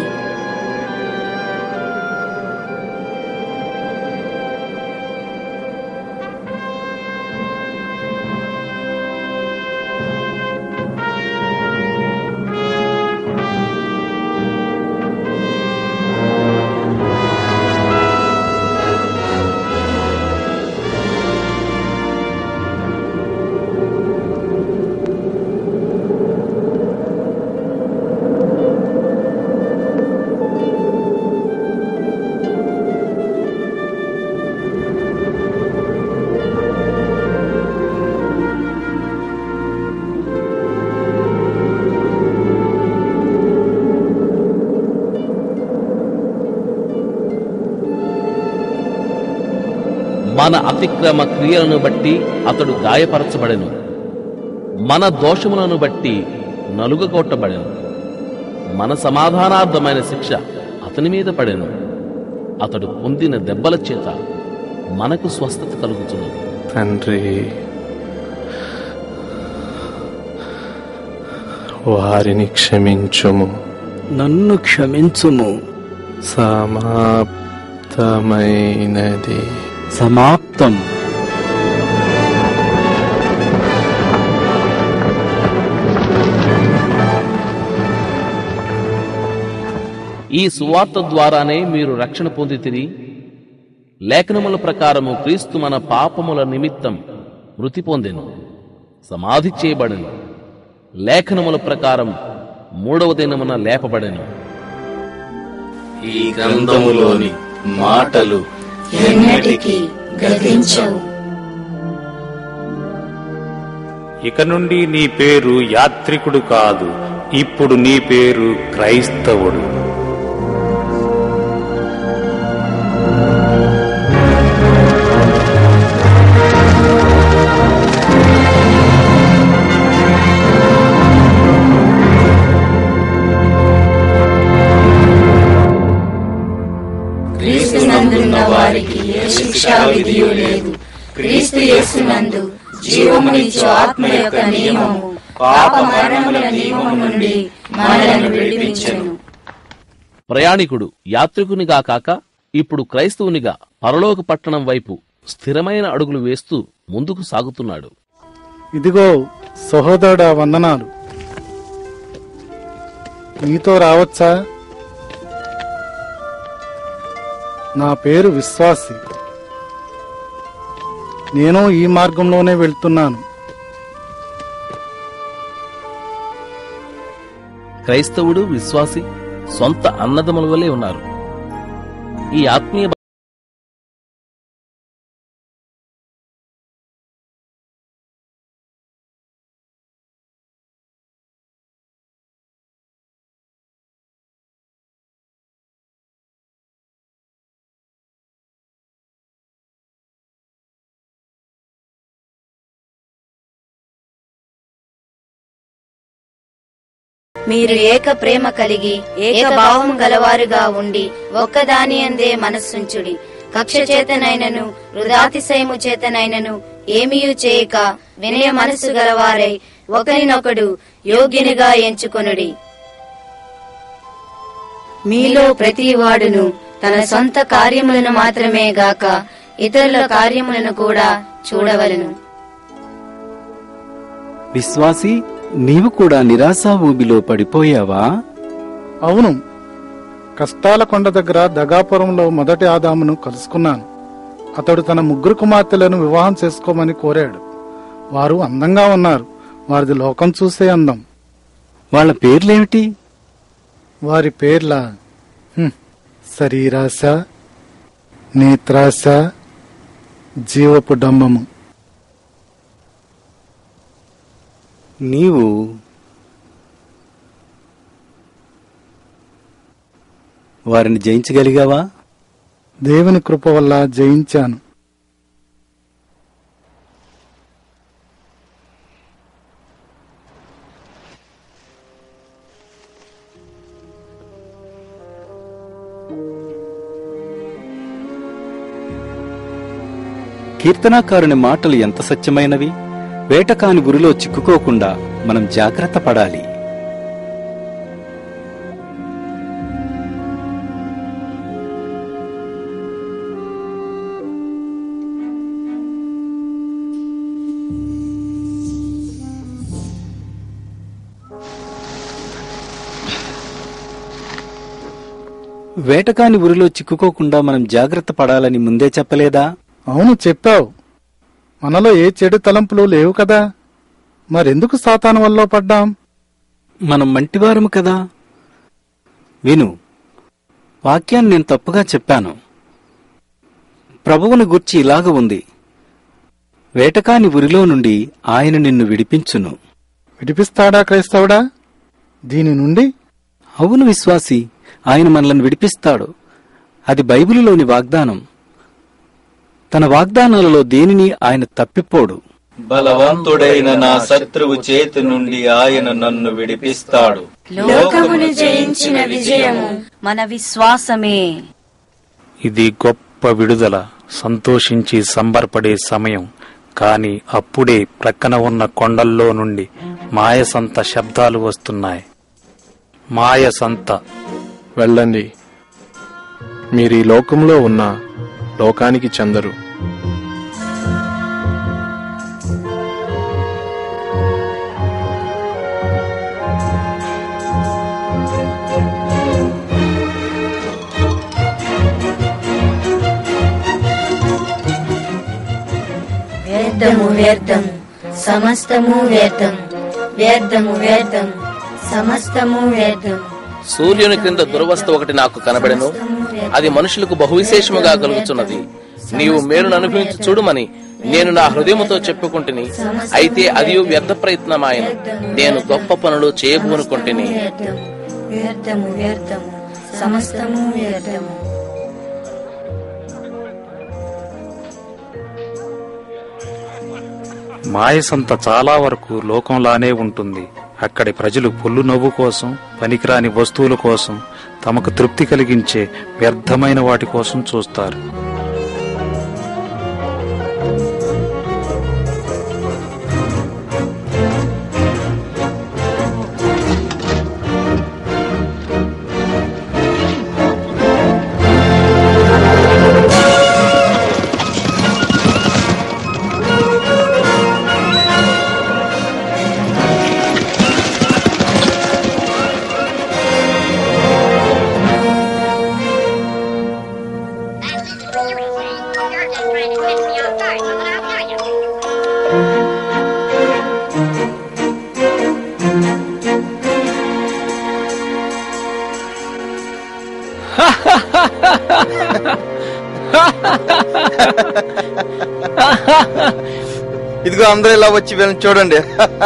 మన అతిక్రమ క్రియలను బట్టి అతడు గాయపరచబడెను మన దోషములను బట్టి నలుగగొట్టబడెను మన సమాధానార్థమైన శిక్ష అతని మీద పడెను అతడు పొందిన దెబ్బల చేత మనకు స్వస్థత కలుగుతున్నది తండ్రి వారిని క్షమించుము నన్ను క్షమించుము సమాప్తమైనది సమాప్తం ఈ సువార్త ద్వారానే మీరు రక్షణ పొందితిరి లేఖనముల ప్రకారము క్రీస్తు మన పాపముల నిమిత్తం మృతి పొందెను సమాధి చేయబడెను లేఖనముల ప్రకారం మూడవ దినమున లేపబడెను ఈ గ్రంథములోని మాటలు ఎన్నటికీ గతించవు ఇక నుండి నీ పేరు యాత్రికుడు కాదు ఇప్పుడు నీ పేరు క్రైస్తవుడు ఏదియూ లేదు క్రీస్తు యేసునందు జీవమునిచ్చు ఆత్మ యొక్క నియమము పాప మరణముల నియమము నుండి మనలను విడిపించెను ప్రయాణికుడు యాత్రికునిగా కాక ఇప్పుడు క్రైస్తవునిగా పరలోక పట్టణం వైపు స్థిరమైన అడుగులు వేస్తూ ముందుకు సాగుతున్నాడు ఇదిగో సహోదరుడా వందనాలు నీతో రావచ్చా నా పేరు విశ్వాసి నేను ఈ మార్గంలోనే వెళ్తున్నాను క్రైస్తవుడు విశ్వాసి సొంత అన్నదముల వలె ఉన్నారు ఈ ఆత్మీయ మీరు ఏక ప్రేమ కలిగి ఏక భావం గలవారుగా ఉండి ఒక్కదాని అందే మనస్సుంచుడి కక్ష చేతనైనను వృధాతిశయము చేతనైనను ఏమీయూ చేయక వినయ మనస్సు గలవారై ఒకరినొకడు యోగ్యునిగా ఎంచుకొనుడి మీలో ప్రతి వాడును తన సొంత కార్యములను మాత్రమే గాక ఇతరుల కార్యములను కూడా చూడవలను విశ్వాసి నీవు కూడా నిరాశా ఊబిలో పడిపోయావా అవును కష్టాల కొండ దగ్గర దగాపురంలో మొదటి ఆదామును కలుసుకున్నాను అతడు తన ముగ్గురు కుమార్తెలను వివాహం చేసుకోమని కోరాడు వారు అందంగా ఉన్నారు వారిది లోకం చూసే అందం వాళ్ళ పేర్లేమిటి వారి పేర్ల హ్మ్, శరీరాశ నేత్రాశ జీవపు డంబము నీవు వారిని జయించగలిగావా దేవుని కృప వల్ల జయించాను కీర్తనాకారుని మాటలు ఎంత సత్యమైనవి వేటకాని గురిలో చిక్కుకోకుండా మనం జాగ్రత్త పడాలి వేటకాని ఉరిలో చిక్కుకోకుండా మనం జాగ్రత్త పడాలని ముందే చెప్పలేదా అవును చెప్పావు మనలో ఏ చెడు తలంపులు లేవు కదా మరెందుకు సాతాను వల్ల పడ్డాం మనం మంటివారము కదా విను వాక్యాన్ని నేను తప్పుగా చెప్పాను ప్రభువుని గుర్చి ఇలాగ ఉంది వేటకాని ఉరిలో నుండి ఆయన నిన్ను విడిపించును విడిపిస్తాడా క్రైస్తవుడా దీని నుండి అవును విశ్వాసి ఆయన మనల్ని విడిపిస్తాడు అది బైబిలులోని వాగ్దానం తన వాగ్దానాలలో దేనిని ఆయన తప్పిపోడు బలవంతుడైన నా శత్రువు చేతి నుండి ఆయన నన్ను విడిపిస్తాడు లోకమును జయించిన విజయము మన విశ్వాసమే ఇది గొప్ప విడుదల సంతోషించి సంబరపడే సమయం కాని అప్పుడే ప్రక్కన ఉన్న కొండల్లో నుండి మాయసంత శబ్దాలు వస్తున్నాయి మాయసంత వెళ్ళండి మీరు ఈ లోకంలో ఉన్న లోకానికి చెందరు వ్యర్థము వ్యర్థము సమస్తము వ్యర్థము వ్యర్థము వ్యర్థము సమస్తము వ్యర్థము సూర్యుని క్రింద దురవస్థ ఒకటి నాకు కనబడెను అది మనుషులకు బహువిశేషముగా కలుగుతున్నది నీవు మేలును అనుభవించి చూడుమని నేను నా హృదయముతో చెప్పుకుంటుని అయితే అది వ్యర్థ ప్రయత్నమాయను నేను గొప్ప పనులు చేయబూనుకుంటుని వ్యర్థము వ్యర్థము వ్యర్థము సమస్తము వ్యర్థము మాయసంత చాలా వరకు లోకంలానే ఉంటుంది అక్కడి ప్రజలు పొల్లు నవ్వు కోసం పనికిరాని వస్తువుల కోసం తమకు తృప్తి కలిగించే వ్యర్థమైన వాటి కోసం చూస్తారు ఇదిగో అందరూ ఇలా వచ్చి వీళ్ళని చూడండి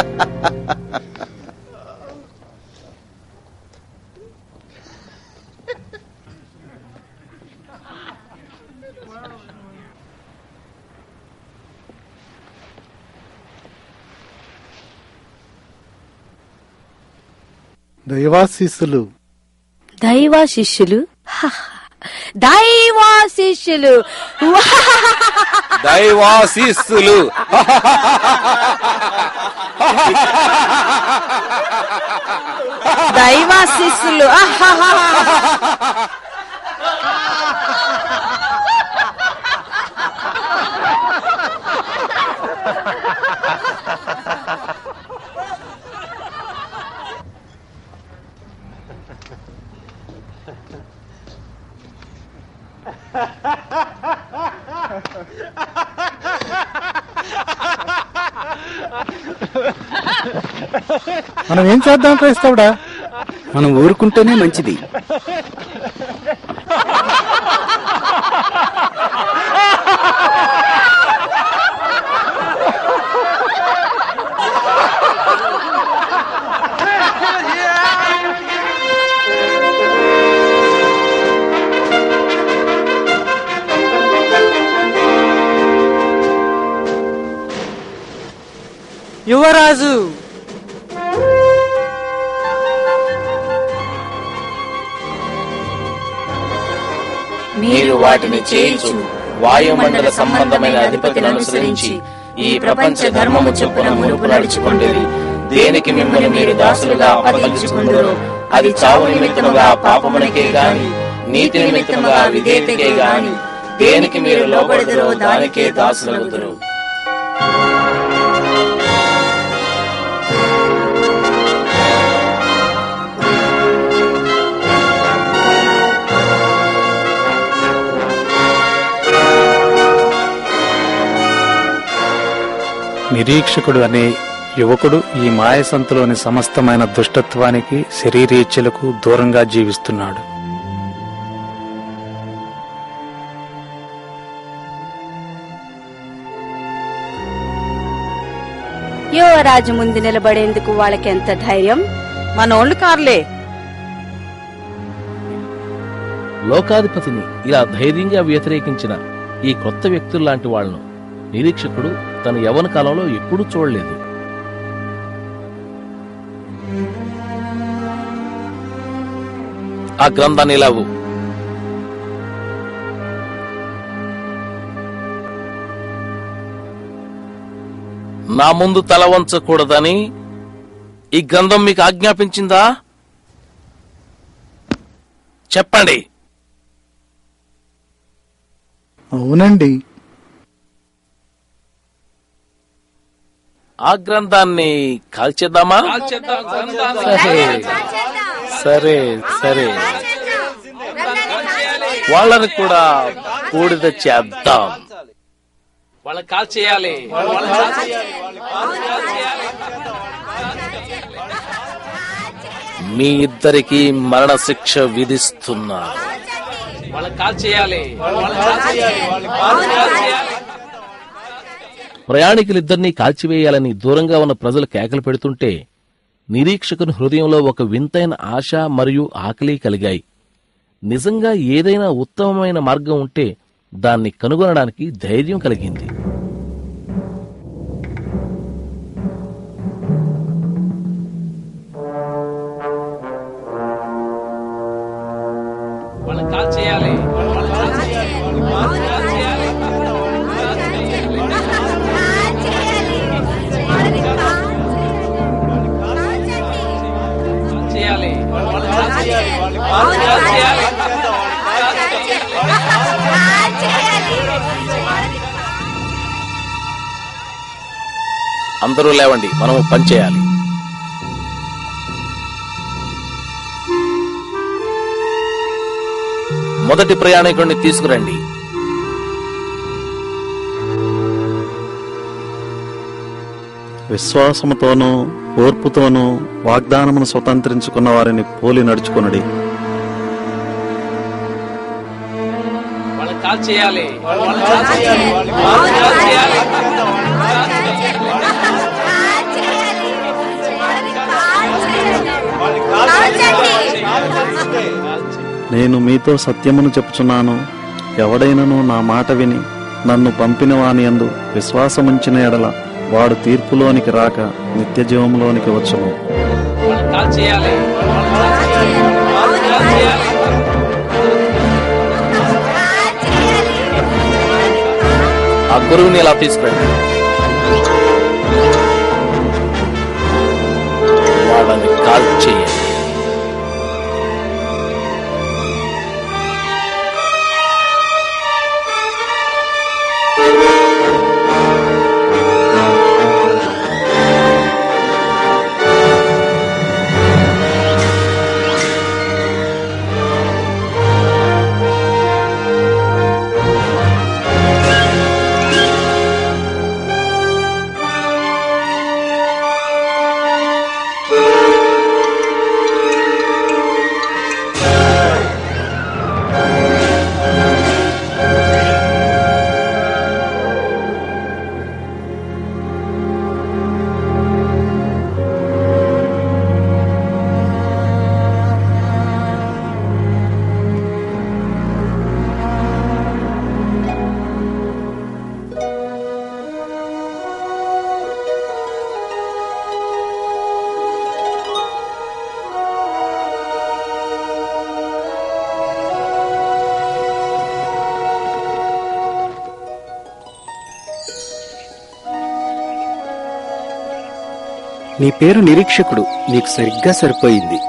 దైవాశీస్సులు దైవ శిష్యులు దైవ శిష్యులు దైవాశీస్సులు దైవ శిష్యులు మనం ఏం చేద్దాం క్రైస్తవుడా మనం ఊరుకుంటేనే మంచిది యువరాజు మీరు వాటిని చేయించు వాయుమండల సంబంధమైన అధిపతిని అనుసరించి ఈ ప్రపంచ ధర్మము చొప్పున మునుపు నడుచుకుంటుంది దేనికి మిమ్మల్ని మీరు దాసులుగా అప్పగించుకుందరో అది చావు నిమిత్తముగా పాపమునకే గాని నీతి నిమిత్తముగా విధేయతకే గాని దేనికి మీరు లోబడదరో దానికే దాసులగుదురు నిరీక్షకుడు అనే యువకుడు ఈ మాయసంతులోని సమస్తమైన దుష్టత్వానికి శరీరేచ్ఛలకు దూరంగా జీవిస్తున్నాడు యువరాజు ముందు నిలబడేందుకు వాళ్ళకి ఎంత ధైర్యం మనోళ్ళు కార్లే లోకాధిపతిని ఇలా ధైర్యంగా వ్యతిరేకించిన ఈ కొత్త వ్యక్తుల్లాంటి వాళ్ళను నిరీక్షకుడు తన యవన కాలంలో ఎప్పుడూ చూడలేదు ఆ గ్రంథాన్ని ఇలావు నా ముందు తల వంచకూడదని ఈ గ్రంథం మీకు ఆజ్ఞాపించిందా చెప్పండి అవునండి ఆ గ్రంథాన్ని కాల్చేద్దామా సరే సరే సరే వాళ్ళని కూడా బూడిద చేద్దాం వాళ్ళని కాల్ చేయాలి మీ ఇద్దరికి మరణ శిక్ష విధిస్తున్నారు వాళ్ళని కాల్ చేయాలి ప్రయాణికులిద్దరినీ కాల్చివేయాలని దూరంగా ఉన్న ప్రజలు కేకలు పెడుతుంటే నిరీక్షకుని హృదయంలో ఒక వింతైన ఆశ మరియు ఆకలి కలిగాయి నిజంగా ఏదైనా ఉత్తమమైన మార్గం ఉంటే దాన్ని కనుగొనడానికి ధైర్యం కలిగింది వాళ్ళని కాల్ చేయాలి చేయాలి అందరూ లేవండి మనము పనిచేయాలి మొదటి ప్రయాణికుడిని తీసుకురండి విశ్వాసముతోనూ ఓర్పుతోనూ వాగ్దానమును స్వతంత్రించుకున్న వారిని పోలి నడుచుకొనుడి వాళ్ళని కాల్ చేయాలి నేను మీతో సత్యమును చెప్పుచున్నాను ఎవడైనను నా మాట విని నన్ను పంపిన వాని యందు విశ్వాసముంచిన ఎడల వాడు తీర్పులోనికి రాక నిత్య జీవంలోనికి వచ్చును ఆ గురువుని ఇలా తీసుకురండి వాళ్ళని కాల్ చేయండి నీ పేరు నిరీక్షకుడు నీకు సరిగ్గా సరిపోయింది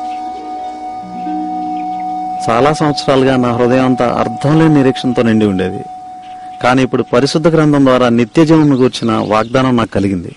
చాలా సంవత్సరాలుగా నా హృదయం అంతా అర్థం లేని నిరీక్షణతో నిండి ఉండేది కానీ ఇప్పుడు పరిశుద్ధ గ్రంథం ద్వారా నిత్య జీవం కూర్చిన వాగ్దానం నాకు కలిగింది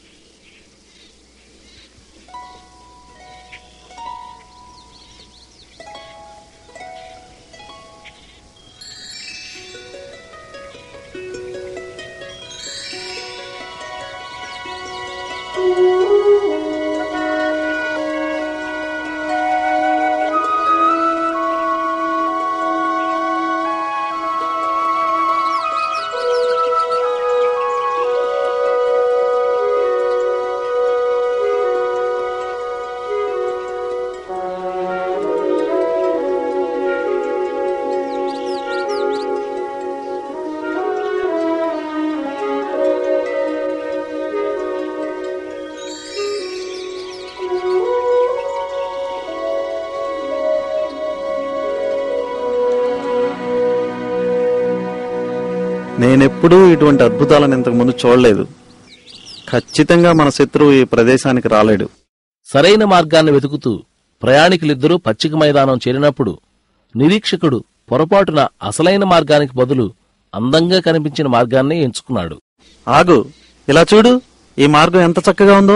నేనెప్పుడూ ఇటువంటి అద్భుతాలను ఇంతకు ముందు చూడలేదు ఖచ్చితంగా మన శత్రువు ఈ ప్రదేశానికి రాలేడు సరైన మార్గాన్ని వెతుకుతూ ప్రయాణికులిద్దరూ పచ్చిక మైదానం చేరినప్పుడు నిరీక్షకుడు పొరపాటున అసలైన మార్గానికి బదులు అందంగా కనిపించిన మార్గాన్ని ఎంచుకున్నాడు ఆగు ఇలా చూడు ఈ మార్గం ఎంత చక్కగా ఉందో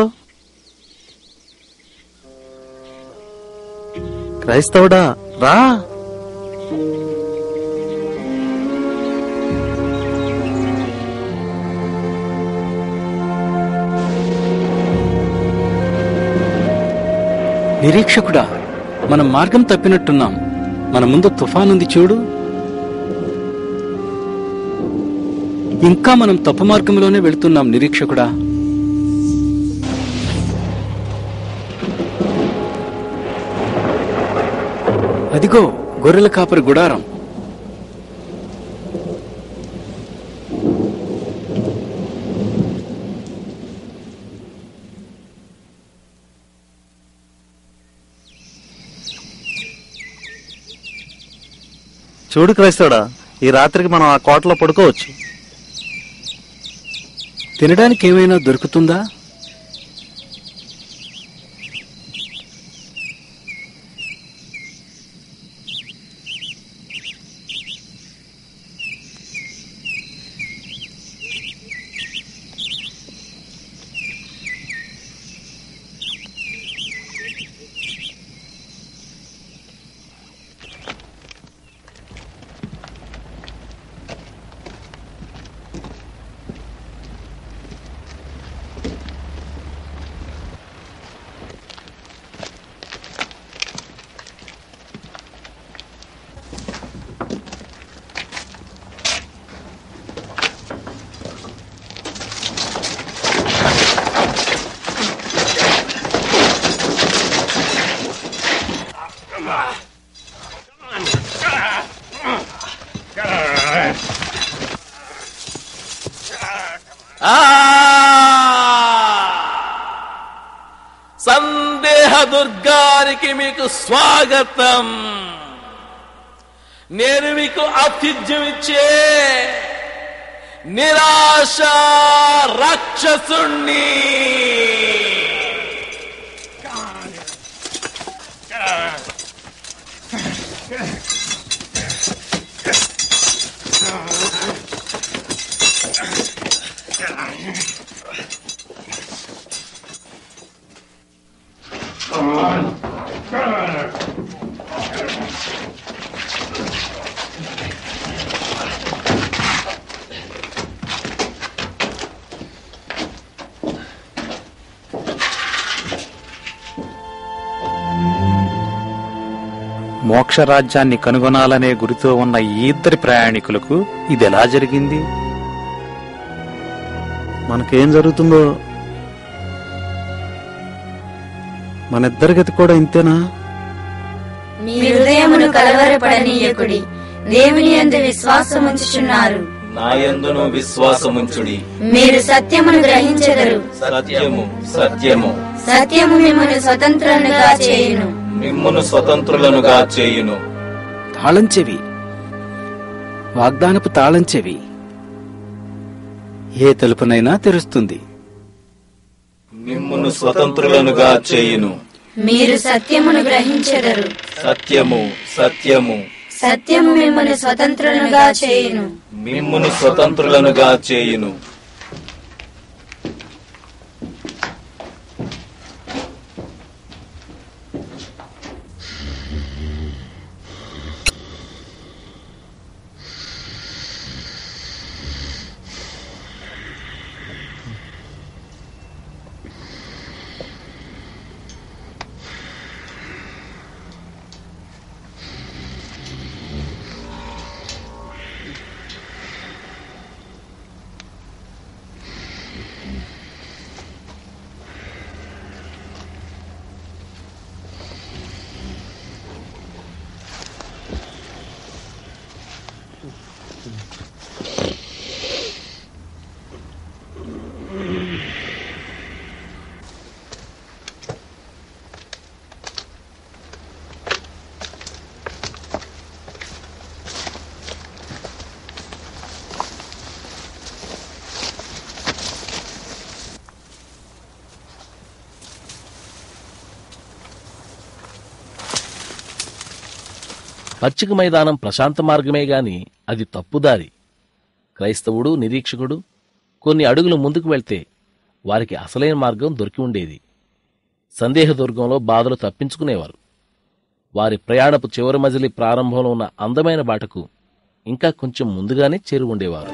క్రైస్తవుడా రా నిరీక్షకుడా మనం మార్గం తప్పినట్టున్నాం మన ముందు తుఫానుంది చూడు ఇంకా మనం తప్పు మార్గంలోనే వెళుతున్నాం నిరీక్షకుడా అదిగో గొర్రెల కాపరి గుడారం చూడు క్రైస్తవుడా ఈ రాత్రికి మనం ఆ కోటలో పడుకోవచ్చు తినడానికి ఏమైనా దొరుకుతుందా సందేహ దుర్గానికి మీకు స్వాగతం నేను మీకు ఆతిథ్యం ఇచ్చే నిరాశ రాక్షసుణ్ణి మోక్షరాజ్యాన్ని కనుగొనాలనే గురితో ఉన్న ఈ ఇద్దరి ప్రయాణికులకు ఇది ఎలా జరిగింది మనకేం జరుగుతుందో మన ఇద్దరి గతి కూడా ఇంతేనా మీ హృదయమును కలవరపడనీయకుడి దేవుని యందు విశ్వాసముంచుచున్నారు నాయందును విశ్వాసముంచుడి మీరు సత్యమును గ్రహించెదరు సత్యము సత్యము సత్యము మిమ్మల్ని స్వతంత్రులుగా చేయును మిమ్మును స్వతంత్రులనుగా చేయును తాళం చెవి వాగ్దానపు తాళం చెవి ఏ తలుపునైనా తెరుస్తుంది మిమ్మును స్వతంత్రులనుగా చేయును మీరు సత్యమును గ్రహించెదరు సత్యము సత్యము సత్యము మిమ్మల్ని స్వతంత్రులుగా చేయును మిమ్మును స్వతంత్రులనుగా చేయును పచ్చిక మైదానం ప్రశాంత మార్గమే గాని అది తప్పుదారి క్రైస్తవుడు నిరీక్షకుడు కొన్ని అడుగులు ముందుకు వెళ్తే వారికి అసలైన మార్గం దొరికి ఉండేది సందేహ దుర్గంలో బాధలు తప్పించుకునేవారు వారి ప్రయాణపు చివరి మజిలి ప్రారంభంలో ఉన్న అందమైన బాటకు ఇంకా కొంచెం ముందుగానే చేరు ఉండేవారు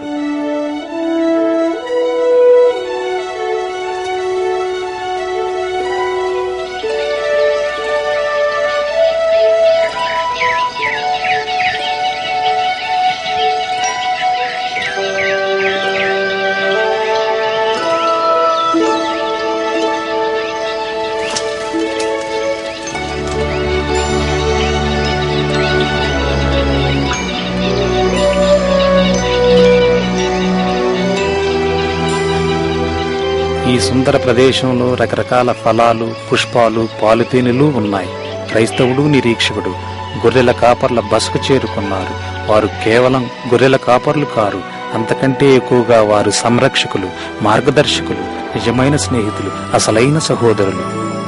ఈ సుందర ప్రదేశంలో రకరకాల ఫలాలు పుష్పాలు పాలుతేనెలు ఉన్నాయి క్రైస్తవుడు నిరీక్షకుడు గొర్రెల కాపర్ల బసకు చేరుకున్నారు వారు కేవలం గొర్రెల కాపర్లు కారు అంతకంటే ఎక్కువగా వారు సంరక్షకులు మార్గదర్శకులు నిజమైన స్నేహితులు అసలైన సహోదరులు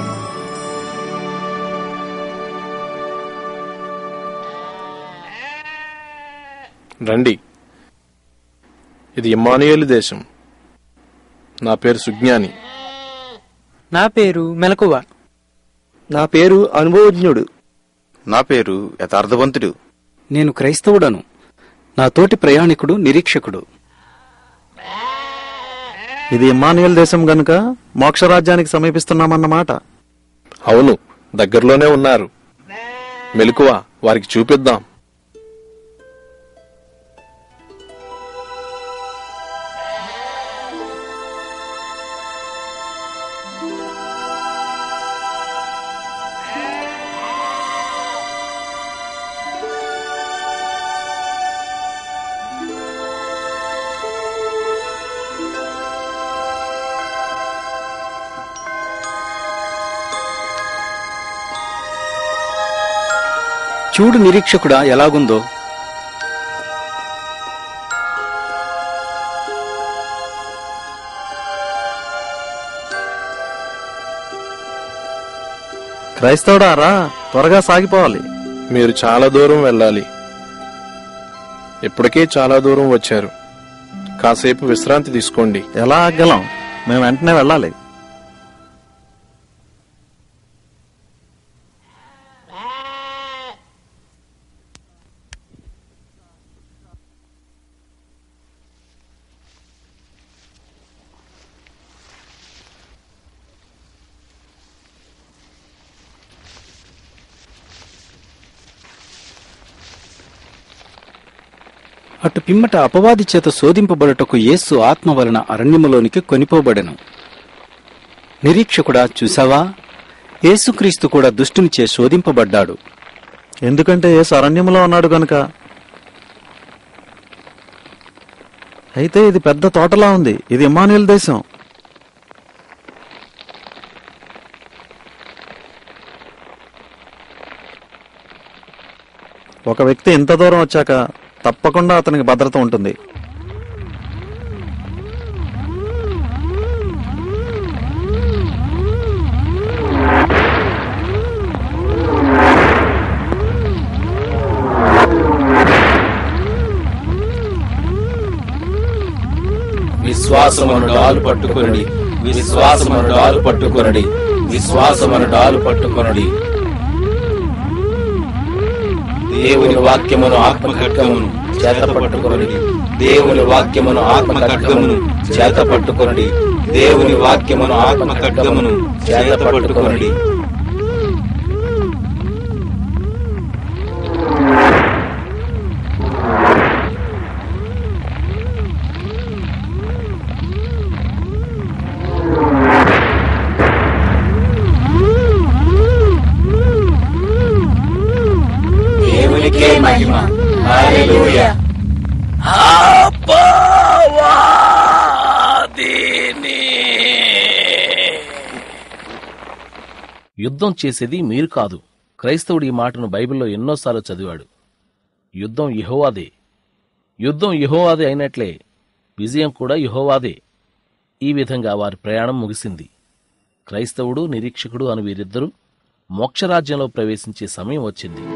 రండి ఇది ఇమ్మానుయేలు దేశం నా పేరు సుజ్ఞాని నా పేరు మెలకువ నా పేరు అనుభవజ్ఞుడు నా పేరు యథార్థవంతుడు నేను క్రైస్తవుడను నా తోటి ప్రయాణికుడు నిరీక్షకుడు ఇది ఇమ్మానుయేల్ దేశం గనుక మోక్షరాజ్యానికి సమీపిస్తున్నామన్నమాట అవును దగ్గరలోనే ఉన్నారు మెలకువ వారికి చూపిద్దాం చూడు నిరీక్షకుడా ఎలాగుందో క్రైస్తవుడా రా త్వరగా సాగిపోవాలి మీరు చాలా దూరం వెళ్ళాలి ఇప్పటికే చాలా దూరం వచ్చారు కాసేపు విశ్రాంతి తీసుకోండి ఎలా ఆగలం మేము వెంటనే వెళ్ళాలి అటు పిమ్మట అపవాది చేత శోధింపబడుటకు యేసు ఆత్మ వలన అరణ్యములోనికి కొనిపోబడెను నిరీక్షకుడా చూసావా యేసుక్రీస్తు కూడా దుష్టునిచే శోధింపబడ్డాడు ఎందుకంటే యేసు అరణ్యంలో ఉన్నాడు గనుక అయితే ఇది పెద్ద తోటలా ఉంది ఇది ఇమానుయేల్ దేశం ఒక వ్యక్తి ఇంత దూరం వచ్చాక తప్పకుండా అతనికి భద్రత ఉంటుంది విశ్వాసమును డాలు పట్టుకొనడి విశ్వాసమును డాలు పట్టుకొనడి విశ్వాసమును డాలు పట్టుకొనడి దేవుని వాక్యమును ఆత్మ ఖడ్గమును చేత పట్టుకొనడి దేవుని వాక్యమును ఆత్మ ఖడ్గమును చేత పట్టుకొనడి దేవుని వాక్యమును ఆత్మ ఖడ్గమును చేత పట్టుకొనడి దేవునికే మహిమ హల్లెలూయా యుద్ధం చేసేది మీరు కాదు క్రైస్తవుడు ఈ మాటను బైబిల్లో ఎన్నోసార్లు చదివాడు యుద్ధం యెహోవాదే యుద్ధం యెహోవాదే అయినట్లే విజయం కూడా యెహోవాదే ఈ విధంగా వారి ప్రయాణం ముగిసింది క్రైస్తవుడు నిరీక్షకుడు అని వీరిద్దరూ మోక్షరాజ్యంలో ప్రవేశించే సమయం వచ్చింది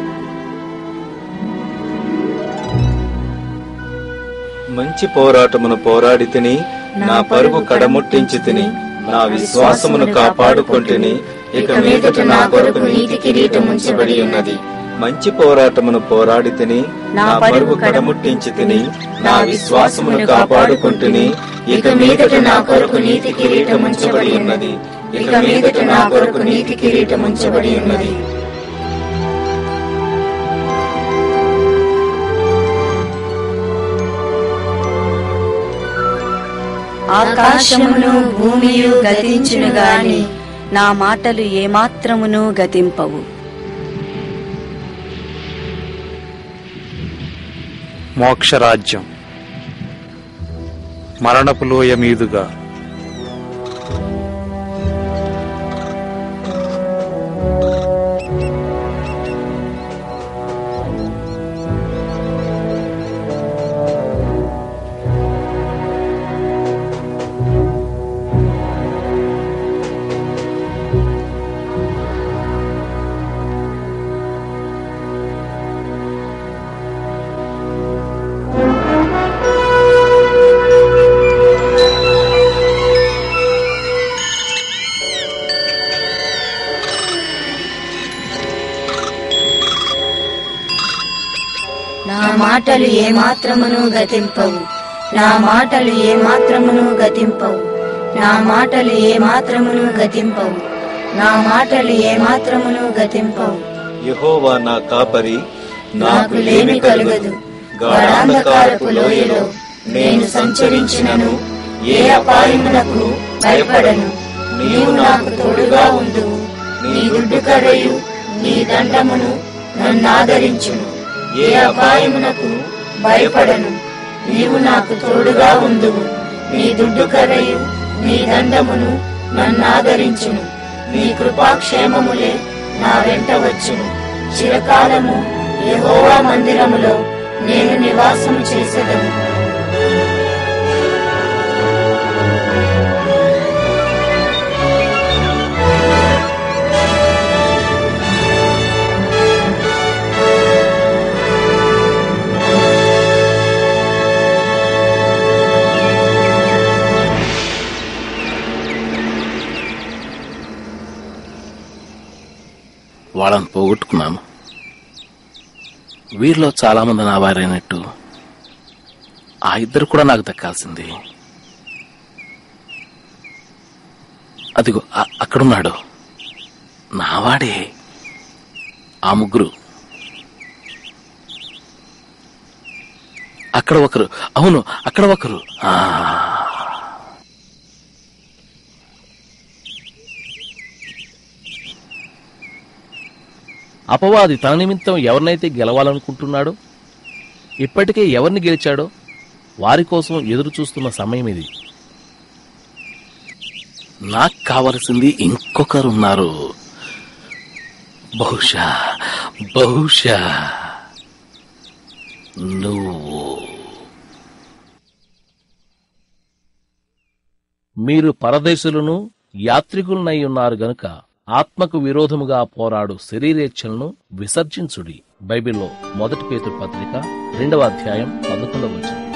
మంచి పోరాటమును పోరాడి తిని నా పరుగు కడముట్టించి తిని నా విశ్వాసమును కాపాడుకొంటిని ఇక మీదట నా కొరకు నీతి కిరీటం ఉంచబడి ఉన్నది మంచి పోరాటమును పోరాడి తిని నా పరుగు కడముట్టించి తిని నా విశ్వాసమును కాపాడుకొంటిని ఇక మీదట నా కొరకు నీతి కిరీటం ఉంచబడి ఉన్నది ఇక మీదట నా కొరకు నీతి కిరీటం ఉంచబడి ఉన్నది ఆకాశమును భూమియు గతించును గాని నా మాటలు ఏమాత్రమును గతింపవు మోక్షరాజ్యం మరణపు లోయ మీదుగా నా మాటలు ఏమాత్రమును గతింపవు నా మాటలు ఏమాత్రమును గతింపవు నా మాటలు ఏమాత్రమును గతింపవు నా మాటలు ఏమాత్రమును గతింపవు యెహోవా నా కాపరి నాకు లేమి కలుగదు గాఢాంధకారపు లోయలో నేను సంచరించినను ఏ అపాయమునకు భయపడను నీవు నాకు తోడుగా ఉండు నీ దుడ్డు కర్రయు నీ దండమును నన్ను ఆదరించును ఏ అపాయమునకు భయపడను నీవు నాకు తోడుగా ఉండువు నీ దుడ్డు కర్రయు నీ దండమును నన్ను ఆదరించును నీ కృపాక్షేమములే నా వెంట వచ్చును చిరకాలము యెహోవా మందిరములో నేను నివాసం చేసేదను వాళ్ళని పోగొట్టుకున్నాను వీరిలో చాలా మంది నా వారైనట్టు ఆ ఇద్దరు కూడా నాకు దక్కాల్సింది అదిగో ఆ- అక్కడున్నాడు నావాడే ఆ ముగ్గురు అక్కడ ఒకరు అవును అక్కడ ఒకరు ఆ అపవాది తన నిమిత్తం ఎవరినైతే గెలవాలనుకుంటున్నాడో ఇప్పటికే ఎవరిని గెలిచాడో వారి కోసం ఎదురు చూస్తున్న సమయం ఇది నాకు కావలసింది ఇంకొకరున్నారు బహుశా బహుశా నువ్వు మీరు పరదేశులను యాత్రికులనై ఉన్నారు గనుక ఆత్మకు విరోధముగా పోరాడు శరీరేచ్ఛలను విసర్జించుడి బైబిల్లో మొదటి పేతురు పత్రిక రెండవ అధ్యాయం పదకొండవ వచనం